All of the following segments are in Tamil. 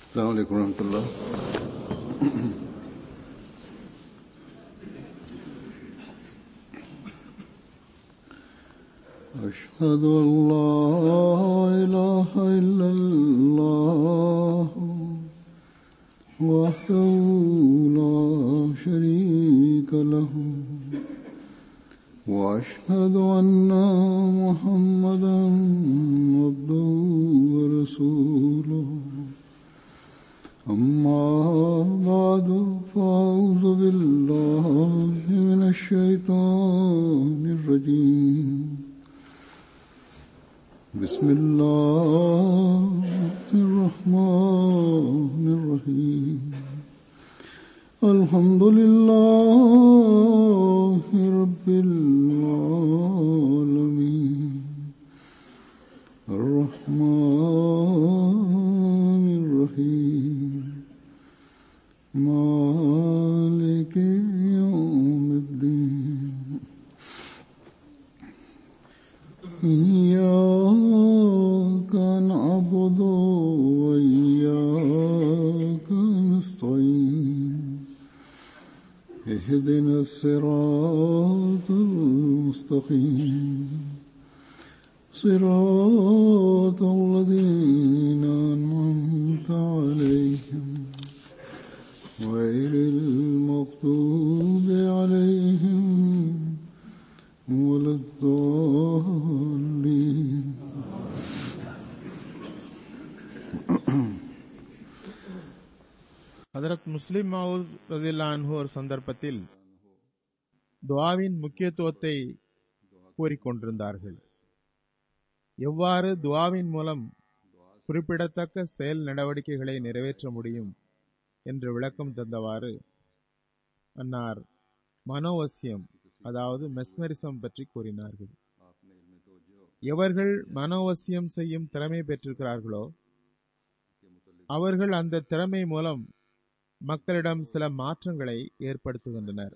السلام عليكم ورحمة الله أشهد أن لا إله إلا الله وحده لا شريك له وأشهد أن محمدا عبده ورسوله أما بعد فأعوذ بالله من الشيطان الرجيم بسم الله الرحمن الرحيم الحمد لله رب العالمين الرحمن الرحيم مالك يوم الدين إياك نعبد وإياك نستعين اهدنا الصراط المستقيم صراط الذين أنعمت عليهم غير المغضوب عليهم ولا الضالين ஹதரத் முஸ்லிம் மவுத் ரதில்லான்ஹு ஒரு சந்தர்ப்பத்தில் துவாவின் முக்கியத்துவத்தை கூறிக்கொண்டிருந்தார்கள் எவ்வாறு துவாவின் மூலம் குறிப்பிடத்தக்க செயல் நடவடிக்கைகளை நிறைவேற்ற முடியும் என்று விளக்கம் தந்தவாறு அன்னார் மனோவசியம் அதாவது மெஸ்மரிசம் பற்றி கூறினார்கள் எவர்கள் மனோவசியம் செய்யும் திறமை பெற்றிருக்கிறார்களோ அவர்கள் அந்த திறமை மூலம் மக்களிடம் சில மாற்றங்களை ஏற்படுத்துகின்றனர்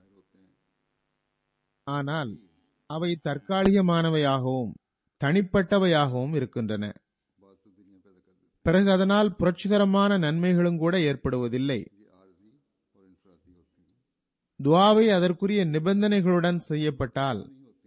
ஆனால் அவை தற்காலிகமானவையாகவும் தனிப்பட்டவையாகவும் இருக்கின்றன பிறகு அதனால் புரட்சிகரமான நன்மைகளும் கூட ஏற்படுவதில்லை துவாவை அதற்குரிய நிபந்தனைகளுடன் செய்யப்பட்டால்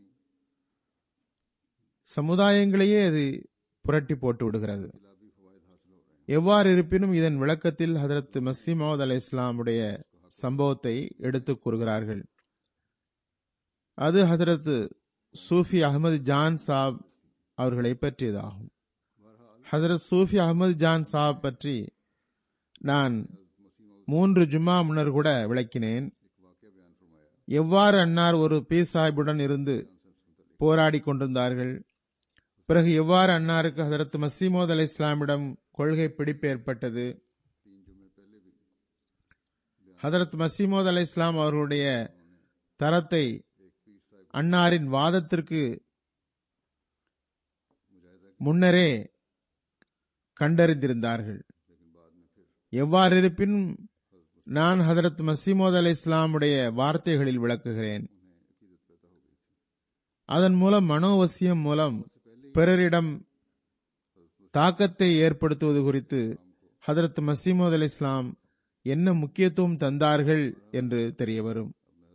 சமுதாயங்களையே அது புரட்டி போட்டு விடுகிறது எவ்வாறு இருப்பினும் இதன் விளக்கத்தில் ஹதரத் மசீமது அலை இஸ்லாமுடைய சம்பவத்தை எடுத்துக் கூறுகிறார்கள் அது ஹதரத் சூஃபி அகமது ஜான் சாப் அவர்களை பற்றியதாகும் ஹதரத் சூஃபி அகமது ஜான் சாப் பற்றி நான் மூன்று ஜும்மா முன்னர் கூட விளக்கினேன் எவ்வாறு அன்னார் ஒரு பீ சாஹிபுடன் இருந்து போராடி கொண்டிருந்தார்கள் பிறகு எவ்வாறு அன்னாருக்கு ஹதரத் மசீமோத் அலி இஸ்லாமிடம் கொள்கை பிடிப்பு ஏற்பட்டது ஹதரத் மசீமோத் அலி இஸ்லாம் அவர்களுடைய தரத்தை அன்னாரின் வாதத்திற்கு முன்னரே கண்டறிந்திருந்தார்கள் எவ்வாறு இருப்பினும் நான் ஹதரத் மசீமோத் அலி இஸ்லாமுடைய வார்த்தைகளில் விளக்குகிறேன் அதன் மூலம் மனோவசியம் மூலம் பிறரிடம் தாக்கத்தை ஏற்படுத்துவது குறித்து ஹதரத் மசீமது அலி இஸ்லாம் என்ன முக்கியத்துவம் தந்தார்கள் என்று தெரிய வரும்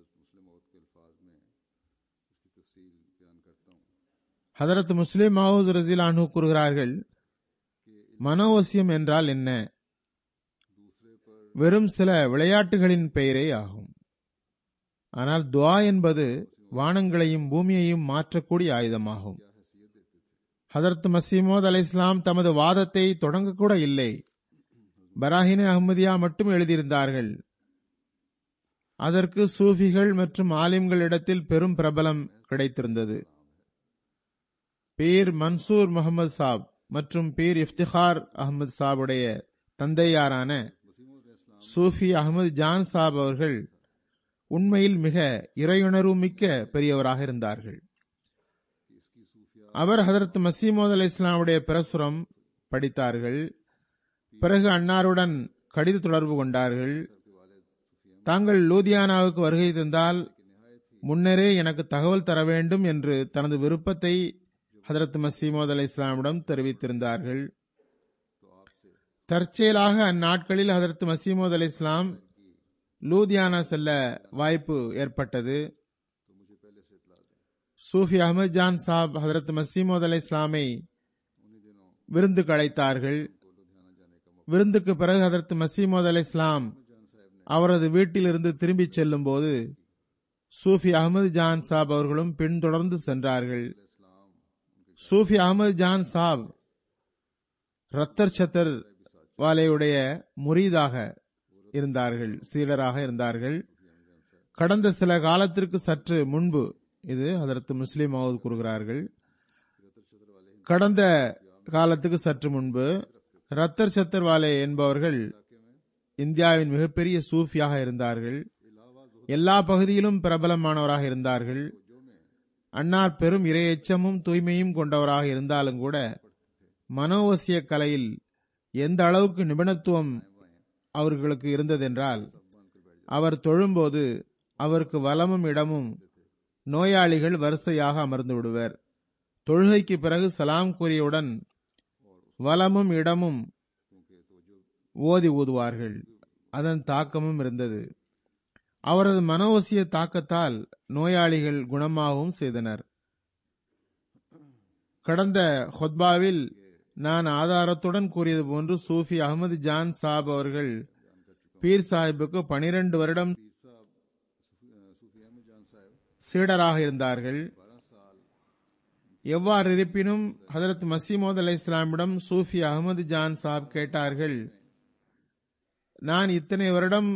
ஹதரத் முஸ்லிம் மஹூத் ரசிலானு கூறுகிறார்கள் மனோவசியம் என்றால் என்ன வெறும் சில விளையாட்டுகளின் பெயரே ஆகும் ஆனால் துவா என்பது வானங்களையும் பூமியையும் மாற்றக்கூடிய ஆயுதமாகும் ஹதரத் மசீமோத் அலை இஸ்லாம் தமது வாதத்தை தொடங்கக்கூட இல்லை பராஹினே அஹ்மதியா மட்டும் எழுதியிருந்தார்கள் அதற்கு சூஃபிகள் மற்றும் ஆலிம்களிடத்தில் பெரும் பிரபலம் கிடைத்திருந்தது பீர் மன்சூர் முகமது சாப் மற்றும் பீர் இஃப்திகார் அகமது சாபுடைய தந்தையாரான சூஃபி அகமது ஜான் சாப் அவர்கள் உண்மையில் மிக இறையுணர்வு மிக்க பெரியவராக இருந்தார்கள் அவர் ஹதரத் மசீமோத் அலி இஸ்லாமுடைய பிரசுரம் படித்தார்கள் பிறகு அன்னாருடன் கடித தொடர்பு கொண்டார்கள் தாங்கள் லூதியானாவுக்கு வருகை தந்தால் முன்னரே எனக்கு தகவல் தர வேண்டும் என்று தனது விருப்பத்தை ஹதரத் மசீமோத் அலி இஸ்லாமிடம் தெரிவித்திருந்தார்கள் தற்செயலாக அந்நாட்களில் ஹதரத் மசீமோத் அலி இஸ்லாம் லூதியானா செல்ல வாய்ப்பு ஏற்பட்டது சூஃபி அஹமது ஜான் சாப் ஹதரத் மசீமோத் அலி இஸ்லாமை விருந்துக்கு அழைத்தார்கள் விருந்துக்கு பிறகு ஹதரத் மசீமோத் அலி இஸ்லாம் அவரது வீட்டிலிருந்து திரும்பிச் செல்லும் போது சூஃபி அகமது ஜான் சாப் அவர்களும் பின்தொடர்ந்து சென்றார்கள் சூஃபி அகமது ஜான் சாப் ரத்தர் சத்தர் வாலையுடைய முரீதாக இருந்தார்கள் சீடராக இருந்தார்கள் கடந்த சில காலத்திற்கு சற்று முன்பு இது அதற்கு முஸ்லிம் மவுத் கூறுகிறார்கள் கடந்த காலத்துக்கு சற்று முன்பு ரத்தர் சத்தர் வாலே என்பவர்கள் இந்தியாவின் மிகப்பெரிய சூஃபியாக இருந்தார்கள் எல்லா பகுதியிலும் பிரபலமானவராக இருந்தார்கள் அன்னார் பெரும் இரையச்சமும் தூய்மையும் கொண்டவராக இருந்தாலும் கூட மனோவசிய கலையில் எந்த அளவுக்கு நிபுணத்துவம் அவர்களுக்கு இருந்ததென்றால் அவர் தொழும்போது அவருக்கு வலமும் இடமும் நோயாளிகள் வரிசையாக அமர்ந்து விடுவர் தொழுகைக்கு பிறகு சலாம் கூறியவுடன் வலமும் இடமும் ஓதி ஊதுவார்கள் அதன் தாக்கமும் இருந்தது அவரது மனோவசிய தாக்கத்தால் நோயாளிகள் குணமாகவும் செய்தனர் கடந்த ஹொத்பாவில் நான் ஆதாரத்துடன் கூறியது போன்று சூஃபி அகமது ஜான் சாப் அவர்கள் பீர் சாஹிப்புக்கு பனிரெண்டு வருடம் சீடராக இருந்தார்கள் எவ்வாறு இருப்பினும் ஹதரத் மசீமோத் அலை இஸ்லாமிடம் சூஃபி அகமது ஜான் சாப் கேட்டார்கள் நான் இத்தனை வருடம்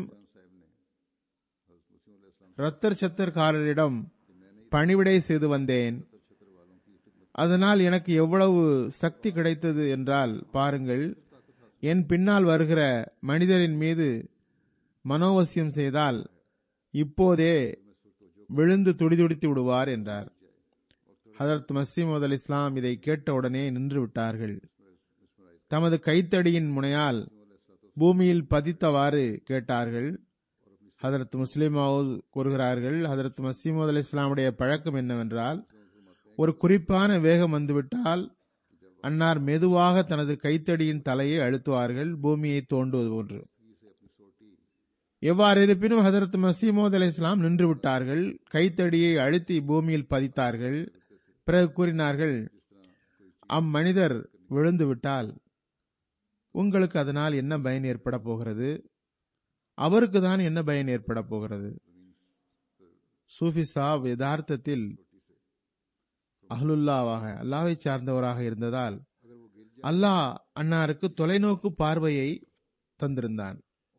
ரத்தர் சத்தர்காரரிடம் பணிவிடை செய்து வந்தேன் அதனால் எனக்கு எவ்வளவு சக்தி கிடைத்தது என்றால் பாருங்கள் என் பின்னால் வருகிற மனிதரின் மீது மனோவசியம் செய்தால் இப்போதே விழுந்து துடிதுடித்து விடுவார் என்றார் ஹதரத் மசீமது அல் இஸ்லாம் இதை கேட்டவுடனே நின்று விட்டார்கள் தமது கைத்தடியின் முனையால் பூமியில் பதித்தவாறு கேட்டார்கள் ஹதரத் முஸ்லிமாவது கூறுகிறார்கள் ஹதரத் மசீமது அலி இஸ்லாமுடைய பழக்கம் என்னவென்றால் ஒரு குறிப்பான வேகம் வந்துவிட்டால் அன்னார் மெதுவாக தனது கைத்தடியின் தலையை அழுத்துவார்கள் பூமியை தோண்டுவது போன்று எவ்வாறு இருப்பினும் ஹதரத் மசீமோத் அலி இஸ்லாம் நின்று விட்டார்கள் கைத்தடியை அழுத்தி பூமியில் பதித்தார்கள் பிறகு கூறினார்கள் அம்மனிதர் விழுந்து விட்டால் உங்களுக்கு அதனால் என்ன பயன் ஏற்பட போகிறது அவருக்கு தான் என்ன பயன் ஏற்பட போகிறது சூஃபி சாப் யதார்த்தத்தில் அஹ்லுல்லாவாக அல்லாவை சார்ந்தவராக இருந்ததால் அல்லாஹ் அன்னாருக்கு தொலைநோக்கு பார்வையை தந்திருந்தான்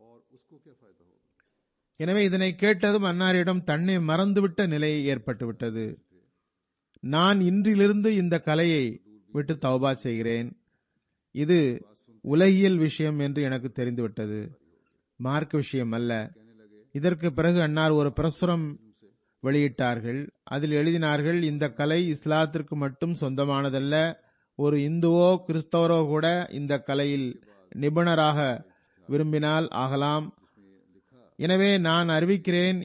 எனவே இதனை கேட்டதும் அன்னாரிடம் தன்னை மறந்துவிட்ட நிலை ஏற்பட்டுவிட்டது நான் இன்றிலிருந்து இந்த கலையை விட்டு தௌபா செய்கிறேன் இது உலகியல் விஷயம் என்று எனக்கு தெரிந்துவிட்டது மார்க் விஷயம் அல்ல இதற்கு பிறகு அன்னார் ஒரு பிரசுரம் வெளியிட்டார்கள் அதில் எழுதினார்கள் இந்த கலை இஸ்லாத்திற்கு மட்டும் சொந்தமானதல்ல ஒரு இந்துவோ கிறிஸ்தவரோ கூட இந்த கலையில் நிபுணராக விரும்பினால் ஆகலாம் எனவே நான் அறிவிக்கிறேன்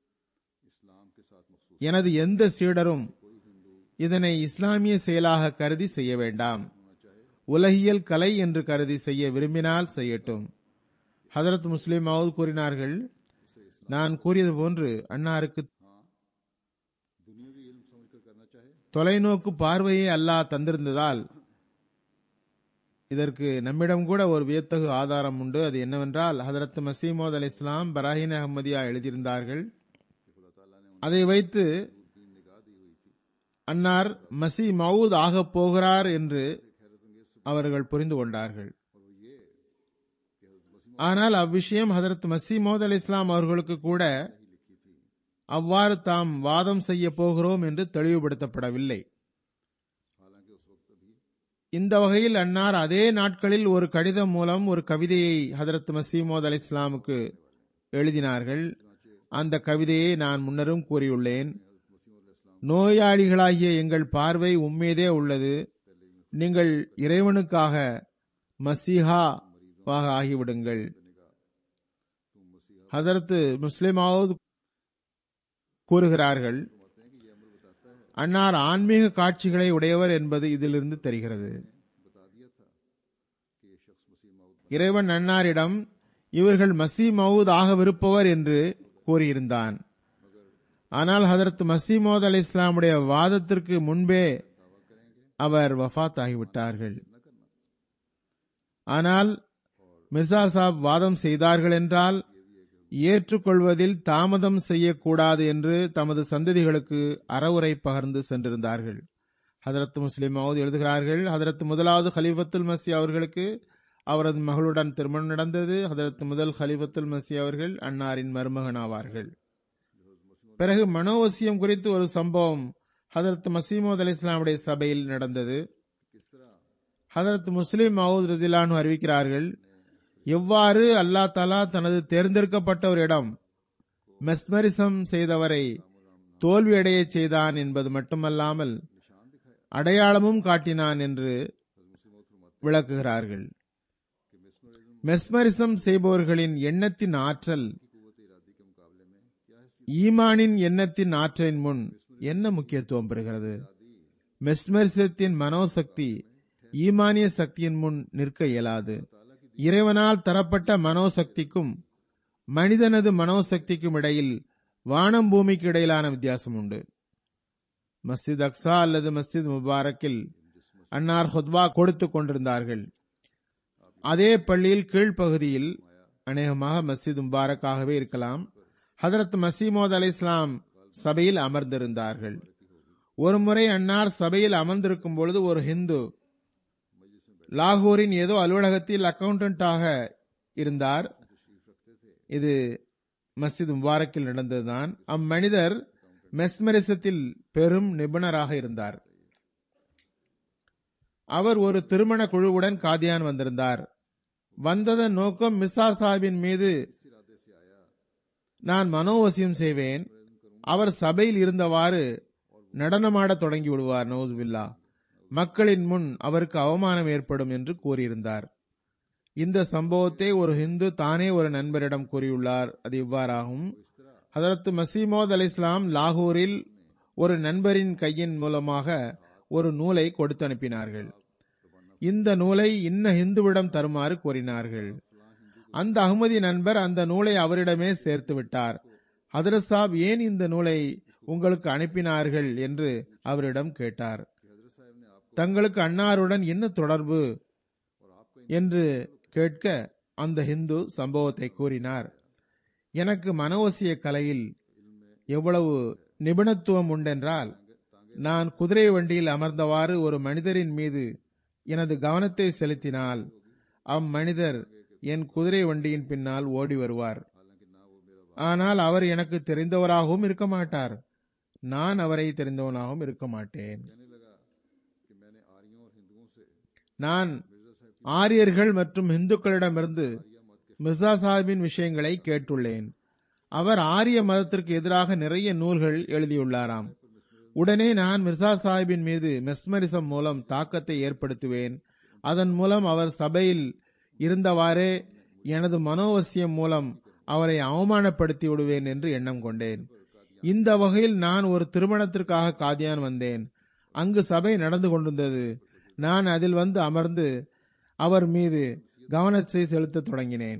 எனது எந்த சீடரும் இதனை இஸ்லாமிய செயலாக கருதி செய்ய வேண்டாம் உலகியல் கலை என்று கருதி செய்ய விரும்பினால் செய்யட்டும் ஹதரத் முஸ்லிம் கூறினார்கள் நான் கூறியது போன்று அன்னாருக்கு தொலைநோக்கு பார்வையை அல்லாஹ் தந்திருந்ததால் இதற்கு நம்மிடம் கூட ஒரு வியத்தகு ஆதாரம் உண்டு அது என்னவென்றால் ஹதரத் மசீமோத் அலி இஸ்லாம் பராஹின் அஹமதியா எழுதியிருந்தார்கள் அதை வைத்து அன்னார் மசி மவுத் ஆகப் போகிறார் என்று அவர்கள் புரிந்து கொண்டார்கள் ஆனால் அவ்விஷயம் ஹதரத் மசீமோத் அலி இஸ்லாம் அவர்களுக்கு கூட அவ்வாறு தாம் வாதம் செய்ய போகிறோம் என்று தெளிவுபடுத்தப்படவில்லை இந்த வகையில் அன்னார் அதே நாட்களில் ஒரு கடிதம் மூலம் ஒரு கவிதையை ஹதரத் மசீமோத் அலி இஸ்லாமுக்கு எழுதினார்கள் அந்த கவிதையை நான் முன்னரும் கூறியுள்ளேன் நோயாளிகளாகிய எங்கள் பார்வை உம்மீதே உள்ளது நீங்கள் இறைவனுக்காக மசீஹாவாக ஆகிவிடுங்கள் ஹதரத் முஸ்லிமாவது கூறுகிறார்கள் அன்னார் ஆன்மீக காட்சிகளை உடையவர் என்பது இதிலிருந்து தெரிகிறது இறைவன் அன்னாரிடம் இவர்கள் மசி மவுத் ஆகவிருப்பவர் என்று கூறியிருந்தான் ஆனால் ஹதரத் மசீமோத் அலி இஸ்லாமுடைய வாதத்திற்கு முன்பே அவர் வஃத் ஆகிவிட்டார்கள் ஆனால் மிர்சா சாப் வாதம் செய்தார்கள் என்றால் ஏற்றுக்கொள்வதில் தாமதம் செய்யக்கூடாது என்று தமது சந்ததிகளுக்கு அறவுரை பகர்ந்து சென்றிருந்தார்கள் ஹதரத் முஸ்லிம் மவுத் எழுதுகிறார்கள் ஹதரத் முதலாவது ஹலிஃபத்துல் மசி அவர்களுக்கு அவரது மகளுடன் திருமணம் நடந்தது ஹதரத் முதல் ஹலிஃபத்துல் மசி அவர்கள் அன்னாரின் மருமகன் ஆவார்கள் பிறகு மனோவசியம் குறித்து ஒரு சம்பவம் ஹதரத் மசீமோத் அலி இஸ்லாமுடைய சபையில் நடந்தது ஹதரத் முஸ்லிம் மவுத் ரஜிலானு அறிவிக்கிறார்கள் எவ்வாறு அல்லா தலா தனது தேர்ந்தெடுக்கப்பட்ட ஒரு இடம் மெஸ்மரிசம் செய்தவரை தோல்வியடைய செய்தான் என்பது மட்டுமல்லாமல் அடையாளமும் காட்டினான் என்று விளக்குகிறார்கள் மெஸ்மரிசம் செய்பவர்களின் எண்ணத்தின் ஆற்றல் ஈமானின் எண்ணத்தின் ஆற்றலின் முன் என்ன முக்கியத்துவம் பெறுகிறது மெஸ்மரிசத்தின் மனோசக்தி ஈமானிய சக்தியின் முன் நிற்க இயலாது இறைவனால் தரப்பட்ட மனோசக்திக்கும் மனிதனது மனோசக்திக்கும் இடையில் வானம் பூமிக்கு இடையிலான வித்தியாசம் உண்டு மஸ்ஜித் அக்ஸா அல்லது மஸ்ஜித் முபாரக்கில் அன்னார் ஹுத்வா கொடுத்துக் கொண்டிருந்தார்கள் அதே பள்ளியில் கீழ்ப்பகுதியில் அநேகமாக மஸ்ஜித் முபாரக்காகவே இருக்கலாம் ஹதரத் மசீமோத் அலி இஸ்லாம் சபையில் அமர்ந்திருந்தார்கள் ஒருமுறை அன்னார் சபையில் அமர்ந்திருக்கும் பொழுது ஒரு ஹிந்து லாகூரின் ஏதோ அலுவலகத்தில் அக்கவுண்டன்டாக இருந்தார் இது மஸ்ஜித் முபாரக்கில் நடந்ததுதான் அம்மனிதர் மெஸ்மரிசத்தில் பெரும் நிபுணராக இருந்தார் அவர் ஒரு திருமண குழுவுடன் காதியான் வந்திருந்தார் வந்ததன் நோக்கம் மிசா சாஹிபின் மீது நான் மனோவசியம் செய்வேன் அவர் சபையில் இருந்தவாறு நடனமாடத் தொடங்கி விடுவார் நவுசுபில்லா மக்களின் முன் அவருக்கு அவமானம் ஏற்படும் என்று கூறியிருந்தார் இந்த சம்பவத்தை ஒரு ஹிந்து தானே ஒரு நண்பரிடம் கூறியுள்ளார் அது இவ்வாறாகும் ஹதரத் மசீமோத் அலி இஸ்லாம் லாகூரில் ஒரு நண்பரின் கையின் மூலமாக ஒரு நூலை கொடுத்து அனுப்பினார்கள் இந்த நூலை இன்ன ஹிந்துவிடம் தருமாறு கூறினார்கள் அந்த அகமதி நண்பர் அந்த நூலை அவரிடமே சேர்த்து விட்டார் ஹதரத் சாப் ஏன் இந்த நூலை உங்களுக்கு அனுப்பினார்கள் என்று அவரிடம் கேட்டார் தங்களுக்கு அன்னாருடன் என்ன தொடர்பு என்று கேட்க அந்த ஹிந்து சம்பவத்தை கூறினார் எனக்கு மனோசிய கலையில் எவ்வளவு நிபுணத்துவம் உண்டென்றால் நான் குதிரை வண்டியில் அமர்ந்தவாறு ஒரு மனிதரின் மீது எனது கவனத்தை செலுத்தினால் அம்மனிதர் என் குதிரை வண்டியின் பின்னால் ஓடி வருவார் ஆனால் அவர் எனக்கு தெரிந்தவராகவும் இருக்க மாட்டார் நான் அவரை தெரிந்தவனாகவும் இருக்க மாட்டேன் நான் ஆரியர்கள் மற்றும் இந்துக்களிடமிருந்து மிர்சா சாஹிபின் விஷயங்களை கேட்டுள்ளேன் அவர் ஆரிய மதத்திற்கு எதிராக நிறைய நூல்கள் எழுதியுள்ளாராம் உடனே நான் மிர்சா சாஹிபின் மீது மெஸ்மரிசம் மூலம் தாக்கத்தை ஏற்படுத்துவேன் அதன் மூலம் அவர் சபையில் இருந்தவாறே எனது மனோவசியம் மூலம் அவரை அவமானப்படுத்தி விடுவேன் என்று எண்ணம் கொண்டேன் இந்த வகையில் நான் ஒரு திருமணத்திற்காக காதியான் வந்தேன் அங்கு சபை நடந்து கொண்டிருந்தது நான் அதில் வந்து அமர்ந்து அவர் மீது கவனத்தை செலுத்த தொடங்கினேன்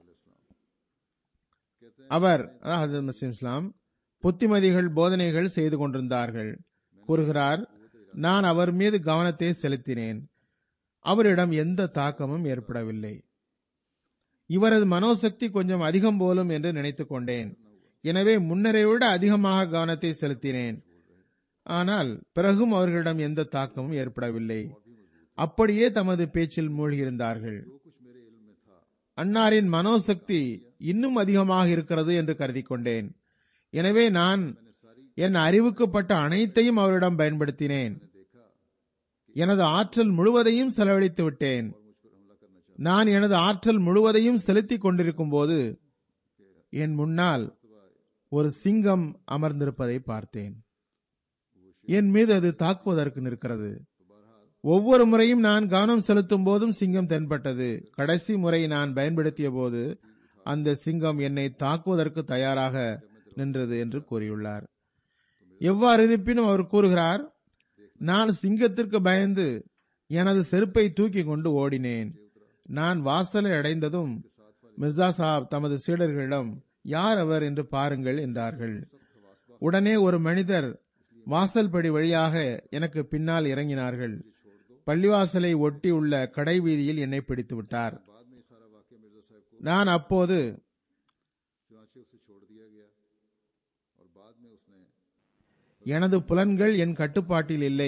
அவர் அதாவது முஸ்லிம் இஸ்லாம் புத்திமதிகள் போதனைகள் செய்து கொண்டிருந்தார்கள் கூறுகிறார் நான் அவர் மீது கவனத்தை செலுத்தினேன் அவரிடம் எந்த தாக்கமும் ஏற்படவில்லை இவரது மனோசக்தி கொஞ்சம் அதிகம் போலும் என்று நினைத்துக் கொண்டேன் எனவே முன்னரை விட அதிகமாக கவனத்தை செலுத்தினேன் ஆனால் பிறகும் அவர்களிடம் எந்த தாக்கமும் ஏற்படவில்லை அப்படியே தமது பேச்சில் மூழ்கியிருந்தார்கள் அன்னாரின் மனோசக்தி இன்னும் அதிகமாக இருக்கிறது என்று கருதி கொண்டேன் எனவே நான் என் அறிவுக்குப்பட்ட அனைத்தையும் அவரிடம் பயன்படுத்தினேன் எனது ஆற்றல் முழுவதையும் செலவழித்து விட்டேன் நான் எனது ஆற்றல் முழுவதையும் செலுத்திக் கொண்டிருக்கும் போது என் முன்னால் ஒரு சிங்கம் அமர்ந்திருப்பதை பார்த்தேன் என் மீது அது தாக்குவதற்கு நிற்கிறது ஒவ்வொரு முறையும் நான் கவனம் செலுத்தும் போதும் சிங்கம் தென்பட்டது கடைசி முறை நான் பயன்படுத்திய போது அந்த சிங்கம் என்னை தாக்குவதற்கு தயாராக நின்றது என்று கூறியுள்ளார் எவ்வாறு இருப்பினும் அவர் கூறுகிறார் நான் சிங்கத்திற்கு பயந்து எனது செருப்பை தூக்கி கொண்டு ஓடினேன் நான் வாசலை அடைந்ததும் மிர்சா சாப் தமது சீடர்களிடம் யார் அவர் என்று பாருங்கள் என்றார்கள் உடனே ஒரு மனிதர் வாசல்படி வழியாக எனக்கு பின்னால் இறங்கினார்கள் பள்ளிவாசலை ஒட்டி உள்ள கடை வீதியில் என்னை பிடித்து விட்டார் बाद में ये सारा वाक्य मिर्जा साहब को நான் அப்போது चुनाचे उसे छोड़ दिया गया और बाद में उसने எனது புலன்கள் என் கட்டுப்பாட்டில் இல்லை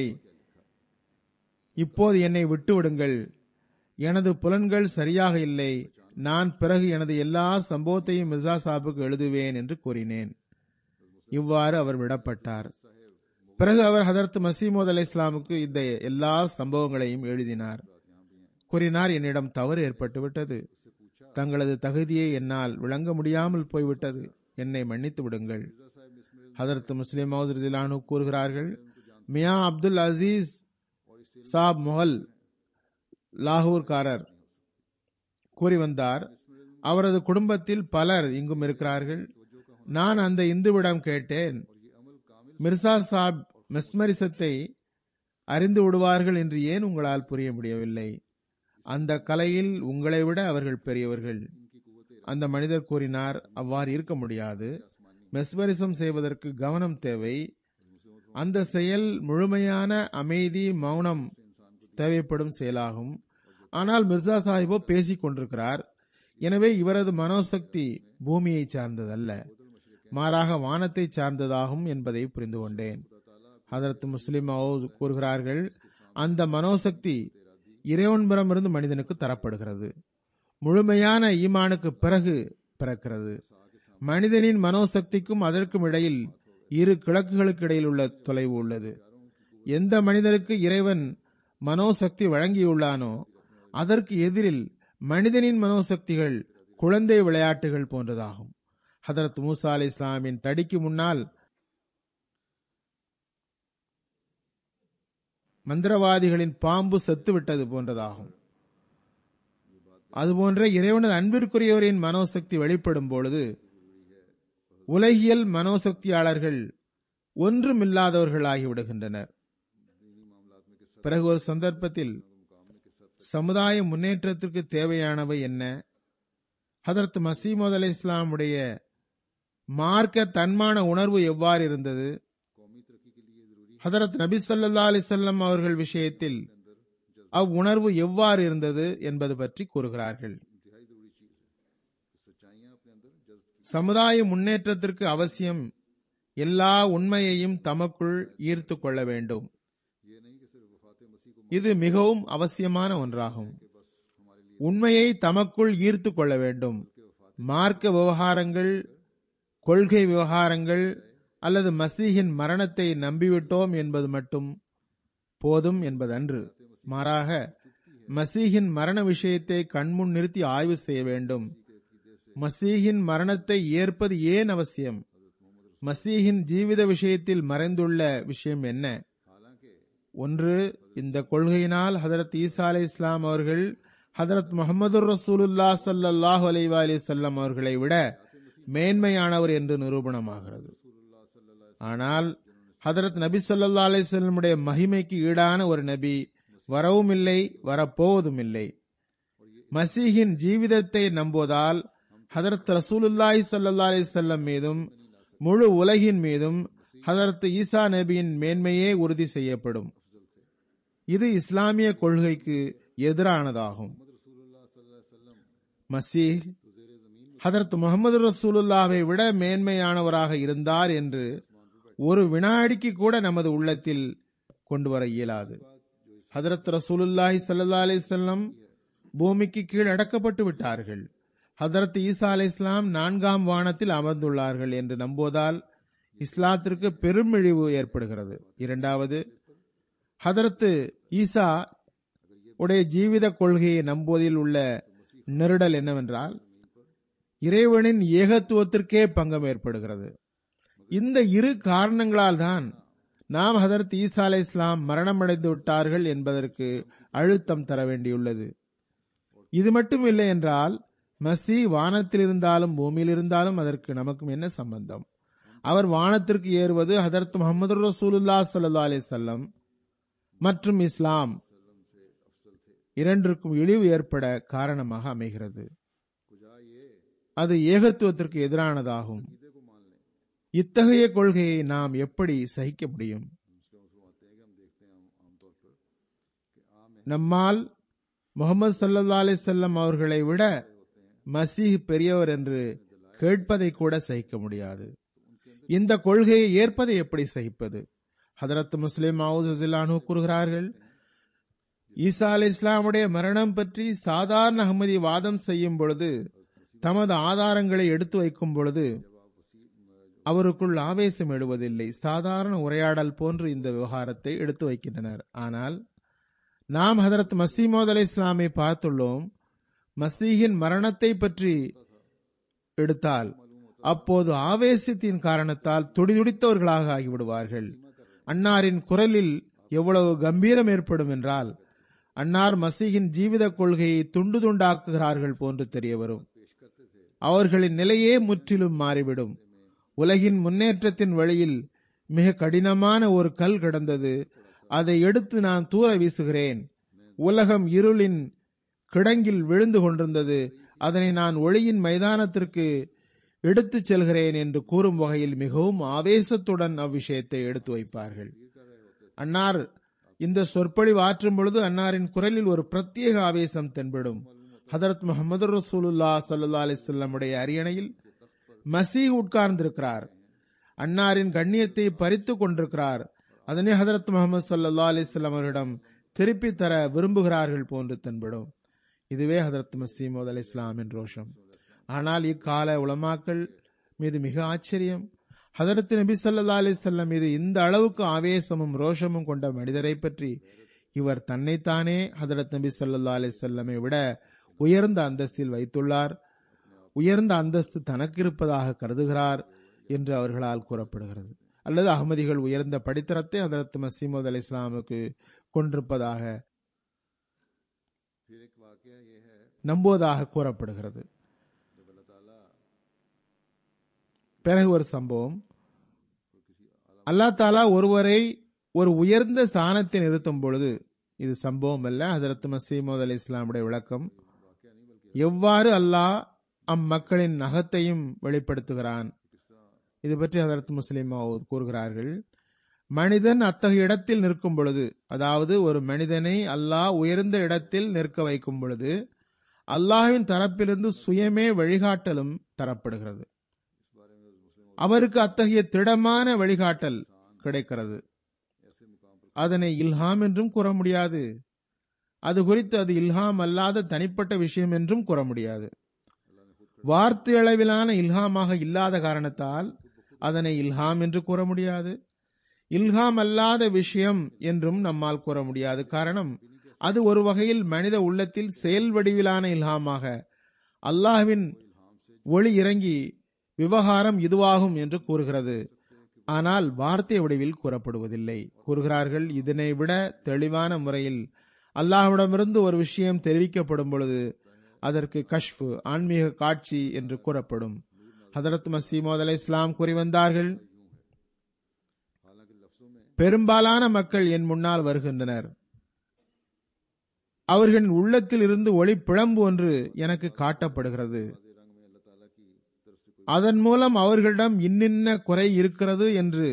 இப்போது என்னை விட்டுவிடுங்கள் எனது புலன்கள் சரியாக இல்லை நான் பிறகு எனது எல்லா சம்பவத்தையும் மிர்சா சாபுக்கு எழுதுவேன் என்று கூறினேன் இவ்வாறு அவர் விடப்பட்டார் பிறகு அவர் ஹதரத் மசீமோத் அலை இஸ்லாமுக்கு இந்த எல்லா சம்பவங்களையும் எழுதினார் கூறினார் என்னிடம் தவறு ஏற்பட்டுவிட்டது தங்களது தகுதியை என்னால் விளங்க முடியாமல் போய்விட்டது என்னை மன்னித்து விடுங்கள் ஹதரத் முஸ்லிம் மௌதுலானு கூறுகிறார்கள் மியா அப்துல் அசீஸ் சாப் மொஹல் லாகூர்காரர் கூறி வந்தார் அவரது குடும்பத்தில் பலர் இங்கும் இருக்கிறார்கள் நான் அந்த இந்துவிடம் கேட்டேன் மிர்சா சாப் மெஸ்மரிசத்தை அறிந்து விடுவார்கள் என்று ஏன் உங்களால் புரிய முடியவில்லை அந்த கலையில் உங்களை விட அவர்கள் பெரியவர்கள் அந்த மனிதர் கூறினார் அவ்வாறு இருக்க முடியாது மெஸ்மரிசம் செய்வதற்கு கவனம் தேவை அந்த செயல் முழுமையான அமைதி மௌனம் தேவைப்படும் செயலாகும் ஆனால் மிர்சா சாஹிபோ பேசிக் கொண்டிருக்கிறார் எனவே இவரது மனோசக்தி பூமியை சார்ந்ததல்ல மாறாக வானத்தை சார்ந்ததாகும் என்பதை புரிந்து கொண்டேன் ஹதரத் முஸ்லிம் மவுத் கூறுகிறார்கள் அந்த மனோசக்தி இறைவன்புறமிருந்து மனிதனுக்கு தரப்படுகிறது முழுமையான ஈமானுக்கு பிறகு பிறக்கிறது மனிதனின் மனோசக்திக்கும் அதற்கும் இடையில் இரு கிழக்குகளுக்கு இடையில் உள்ள தொலைவு உள்ளது எந்த மனிதனுக்கு இறைவன் மனோசக்தி வழங்கியுள்ளானோ அதற்கு எதிரில் மனிதனின் மனோசக்திகள் குழந்தை விளையாட்டுகள் போன்றதாகும் ஹதரத் மூசா அலி இஸ்லாமின் தடிக்கு முன்னால் மந்திரவாதிகளின் பாம்பு செத்துவிட்டது போன்றதாகும் அதுபோன்ற இறைவனது அன்பிற்குரியவரின் மனோசக்தி வெளிப்படும் பொழுது உலகியல் மனோசக்தியாளர்கள் ஒன்றுமில்லாதவர்களாகி விடுகின்றனர் பிறகு ஒரு சந்தர்ப்பத்தில் சமுதாய முன்னேற்றத்திற்கு தேவையானவை என்ன ஹதரத் மசீமது அலி இஸ்லாமுடைய மார்க்க தன்மான உணர்வு எவ்வாறு இருந்தது ஹதரத் நபி ஸல்லல்லாஹு அலைஹி வஸல்லம் அவர்கள் விஷயத்தில் அவ்வுணர்வு எவ்வாறு இருந்தது என்பது பற்றி கூறுகிறார்கள் சமுதாய முன்னேற்றத்திற்கு அவசியம் எல்லா உண்மையையும் தமக்குள் ஈர்த்து கொள்ள வேண்டும் இது மிகவும் அவசியமான ஒன்றாகும் உண்மையை தமக்குள் ஈர்த்து கொள்ள வேண்டும் மார்க்க விவகாரங்கள் கொள்கை விவகாரங்கள் அல்லது மசீகின் மரணத்தை நம்பிவிட்டோம் என்பது மட்டும் போதும் என்பதன்று மாறாக மசீகின் மரண விஷயத்தை கண்முன் நிறுத்தி ஆய்வு செய்ய வேண்டும் மசீகின் மரணத்தை ஏற்பது ஏன் அவசியம் மசீகின் ஜீவித விஷயத்தில் மறைந்துள்ள விஷயம் என்ன ஒன்று இந்த கொள்கையினால் ஹதரத் ஈசா அலை இஸ்லாம் அவர்கள் ஹதரத் முகமது ரசூலுல்லா சல்லாஹூ அலைவா அலி செல்லம் அவர்களை விட மேன்மையானவர் என்று நிரூபணமாகிறது ஆனால் ஹதரத் நபி சொல்லா அலிசல்லமுடைய மகிமைக்கு ஈடான ஒரு நபி வரவும் இல்லை வரப்போவதும் இல்லை மசீகின் ஜீவிதத்தை நம்புவதால் ஹதரத் ரசூலுல்லாஹி சல்லா அலிசல்லம் மீதும் முழு உலகின் மீதும் ஹதரத் ஈசா நபியின் மேன்மையே உறுதி செய்யப்படும் இது இஸ்லாமிய கொள்கைக்கு எதிரானதாகும் மசீஹ் ஹதரத் முகமது ரசூலுல்லாவை விட மேன்மையானவராக இருந்தார் என்று ஒரு வினாடிக்கு கூட நமது உள்ளத்தில் கொண்டு வர இயலாது ஹதரத் ரசூலுல்லாஹி சல்லா அலி செல்லம் பூமிக்கு கீழ் அடக்கப்பட்டு விட்டார்கள் ஹதரத் ஈசா அலி இஸ்லாம் நான்காம் வானத்தில் அமர்ந்துள்ளார்கள் என்று நம்புவதால் இஸ்லாத்திற்கு பெருமிழிவு ஏற்படுகிறது இரண்டாவது ஹதரத் ஈசா உடைய ஜீவித கொள்கையை நம்புவதில் உள்ள நெருடல் என்னவென்றால் இறைவனின் ஏகத்துவத்திற்கே பங்கம் ஏற்படுகிறது இந்த இரு காரணங்களால் தான் நாம் ஹதரத் ஈசா அலை இஸ்லாம் மரணமடைந்து விட்டார்கள் என்பதற்கு அழுத்தம் தர வேண்டியுள்ளது இது மட்டும் இல்லை என்றால் மசி வானத்தில் இருந்தாலும் பூமியில் இருந்தாலும் அதற்கு நமக்கும் என்ன சம்பந்தம் அவர் வானத்திற்கு ஏறுவது ஹதரத் முகமது ரசூலுல்லா சல்லா அலி செல்லம் மற்றும் இஸ்லாம் இரண்டிற்கும் இழிவு ஏற்பட காரணமாக அமைகிறது कुजा ये அது ஏகத்துவத்திற்கு எதிரானதாகும் ईदे को मान लें இத்தகைய கொள்கையை நாம் எப்படி சகிக்க முடியும் मुस्लिम फरमाते हैं कि हम देखते हैं आम- आमतौर पर कि आम में நம்மால் முகமது சல்லா அலிசல்லம் அவர்களை விட மசீஹ் பெரியவர் என்று கேட்பதை கூட சகிக்க முடியாது இந்த கொள்கையை ஏற்பதை எப்படி சகிப்பது ஹதரத் முஸ்லிம் அவுசிலானு கூறுகிறார்கள் ஈசா அலி இஸ்லாமுடைய மரணம் பற்றி சாதாரண அகமதி வாதம் செய்யும் பொழுது தமது ஆதாரங்களை எடுத்து வைக்கும் பொழுது அவருக்குள் ஆவேசம் எழுவதில்லை சாதாரண உரையாடல் போன்று இந்த விவகாரத்தை எடுத்து வைக்கின்றனர் ஆனால் நாம் ஹதரத் மசீமோத் அலை இஸ்லாமை பார்த்துள்ளோம் மசீகின் மரணத்தை பற்றி எடுத்தால் அப்போது ஆவேசத்தின் காரணத்தால் துடிதுடித்தவர்களாக ஆகிவிடுவார்கள் அன்னாரின் குரலில் எவ்வளவு கம்பீரம் ஏற்படும் என்றால் அன்னார் மசீகின் ஜீவித கொள்கையை துண்டு துண்டாக்குகிறார்கள் போன்று தெரிய வரும் அவர்களின் நிலையே முற்றிலும் மாறிவிடும் உலகின் முன்னேற்றத்தின் வழியில் மிக கடினமான ஒரு கல் கிடந்தது அதை எடுத்து நான் தூர வீசுகிறேன் உலகம் இருளின் கிடங்கில் விழுந்து கொண்டிருந்தது அதனை நான் ஒளியின் மைதானத்திற்கு எடுத்துச் செல்கிறேன் என்று கூறும் வகையில் மிகவும் ஆவேசத்துடன் அவ்விஷயத்தை எடுத்து வைப்பார்கள் அன்னார் இந்த சொற்பொழிவு ஆற்றும் பொழுது அன்னாரின் குரலில் ஒரு பிரத்யேக ஆவேசம் தென்படும் ஹதரத் முகமது ரசூலுல்லா சல்லா அலிசல்லமுடைய அரியணையில் மசீ உட்கார்ந்திருக்கிறார் அன்னாரின் கண்ணியத்தை பறித்து கொண்டிருக்கிறார் அதனை ஹதரத் முகமது சல்லா அலிஸ்லாம் அவர்களிடம் திருப்பி தர விரும்புகிறார்கள் போன்று தென்படும் இதுவே ஹதரத் மசீமோத் அலி இஸ்லாமின் ரோஷம் ஆனால் இக்கால உலமாக்கள் மீது மிக ஆச்சரியம் ஹதரத் நபி ஸல்லல்லாஹு அலைஹி வஸல்லம் மீது இந்த அளவுக்கு ஆவேசமும் ரோஷமும் கொண்ட மனிதரை பற்றி இவர் தன்னைத்தானே ஹதரத் நபி ஸல்லல்லாஹு அலைஹி வஸல்லமை விட உயர்ந்த அந்தஸ்தில் வைத்துள்ளார் உயர்ந்த அந்தஸ்து தனக்கு இருப்பதாக கருதுகிறார் என்று அவர்களால் கூறப்படுகிறது அல்லது அகமதிகள் உயர்ந்த படித்தரத்தை ஹதரத் மசீமோத் அலி இஸ்லாமுக்கு கொண்டிருப்பதாக फिर एक वाकया ये है நம்புவதாக கூறப்படுகிறது जब अल्लाह ताला பிறகு ஒரு சம்பவம் அல்லா தாலா ஒருவரை ஒரு உயர்ந்த ஸ்தானத்தில் நிறுத்தும் பொழுது இது சம்பவம் அல்ல ஹதரத் மசீமோத் அலி இஸ்லாமுடைய விளக்கம் எவ்வாறு அல்லாஹ் அம்மக்களின் நகத்தையும் வெளிப்படுத்துகிறான் இது பற்றி ஹதரத் முஸ்லிம் மௌத் கூறுகிறார்கள் மனிதன் அத்தகைய இடத்தில் நிற்கும் பொழுது அதாவது ஒரு மனிதனை அல்லாஹ் உயர்ந்த இடத்தில் நிற்க வைக்கும் பொழுது அல்லாஹ்வின் தரப்பிலிருந்து சுயமே வழிகாட்டலும் தரப்படுகிறது அவருக்கு அத்தகைய திடமான வழிகாட்டல் கிடைக்கிறது அதனை இல்ஹாம் என்றும் கூற முடியாது அது குறித்து அது இல்ஹாம் அல்லாத தனிப்பட்ட விஷயம் என்றும் கூற முடியாது வார்த்தை அளவிலான இல்ஹாமாக இல்லாத காரணத்தால் அதனை இல்ஹாம் என்று கூற முடியாது இல்ஹாம் அல்லாத விஷயம் என்றும் நம்மால் கூற முடியாது காரணம் அது ஒரு வகையில் மனித உள்ளத்தில் செயல் வடிவிலான இல்ஹாமாக அல்லாஹ்வின் ஒளி இறங்கி விவகாரம் இதுவாகும் என்று கூறுகிறது ஆனால் வார்த்தை வடிவில் கூறப்படுவதில்லை கூறுகிறார்கள் இதனை விட தெளிவான முறையில் அல்லாஹ்விடமிருந்து ஒரு விஷயம் தெரிவிக்கப்படும் பொழுது அதற்கு கஷ்ஃபு ஆன்மீக காட்சி என்று கூறப்படும் ஹதரத் மசீமோத் அலை இஸ்லாம் கூறி வந்தார்கள் हालांकि लफ्जों में பெரும்பாலான மக்கள் என் முன்னால் வருகின்றனர் அவர்களின் உள்ளத்தில் இருந்து ஒளி பிழம்பு ஒன்று எனக்கு காட்டப்படுகிறது वाजे रंग में अल्लाह ताला की तरफ से कोई அதன் மூலம் அவர்களிடம் இன்னின்ன குறை இருக்கிறது என்று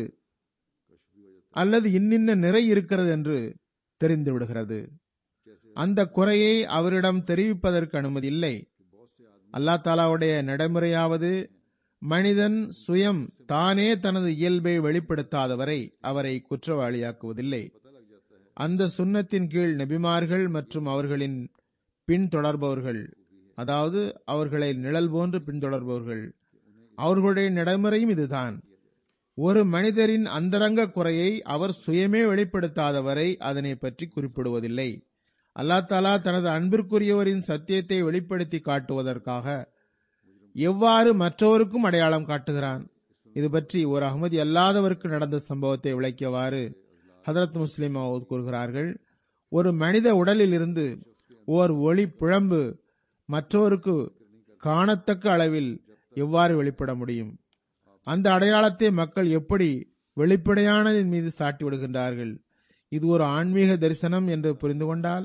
அல்லது இன்னின்ன நிறை இருக்கிறது என்று தெரிந்து விடுகிறது அந்த குறையை அவரிடம் தெரிவிப்பதற்கு அனுமதி இல்லை அல்லா தாலாவுடைய நடைமுறையாவது மனிதன் சுயம் தானே தனது இயல்பை வெளிப்படுத்தாதவரை அவரை குற்றவாளியாக்குவதில்லை அந்த சுன்னத்தின் கீழ் நபிமார்கள் மற்றும் அவர்களின் பின்தொடர்பவர்கள் அதாவது அவர்களை நிழல் போன்று பின்தொடர்பவர்கள் அவர்களுடைய நடைமுறையும் இதுதான் ஒரு மனிதரின் அந்தரங்க குறையை அவர் சுயமே வெளிப்படுத்தாதவரை அதனை பற்றி குறிப்பிடுவதில்லை அல்லா தாலா தனது அன்பிற்குரியவரின் சத்தியத்தை வெளிப்படுத்தி காட்டுவதற்காக எவ்வாறு மற்றவருக்கும் அடையாளம் காட்டுகிறான் இது பற்றி ஒரு அகமதி அல்லாதவருக்கு நடந்த சம்பவத்தை விளக்கியவாறு ஹதரத் முஸ்லிம் மவுத் கூறுகிறார்கள் ஒரு மனித உடலில் இருந்து ஓர் ஒளி பிழம்பு மற்றவருக்கு காணத்தக்க அளவில் எவ்வாறு வெளிப்பட முடியும் அந்த அடையாளத்தை மக்கள் எப்படி வெளிப்படையானதின் மீது சாட்டி விடுகின்றார்கள் இது ஒரு ஆன்மீக தரிசனம் என்று புரிந்து கொண்டால்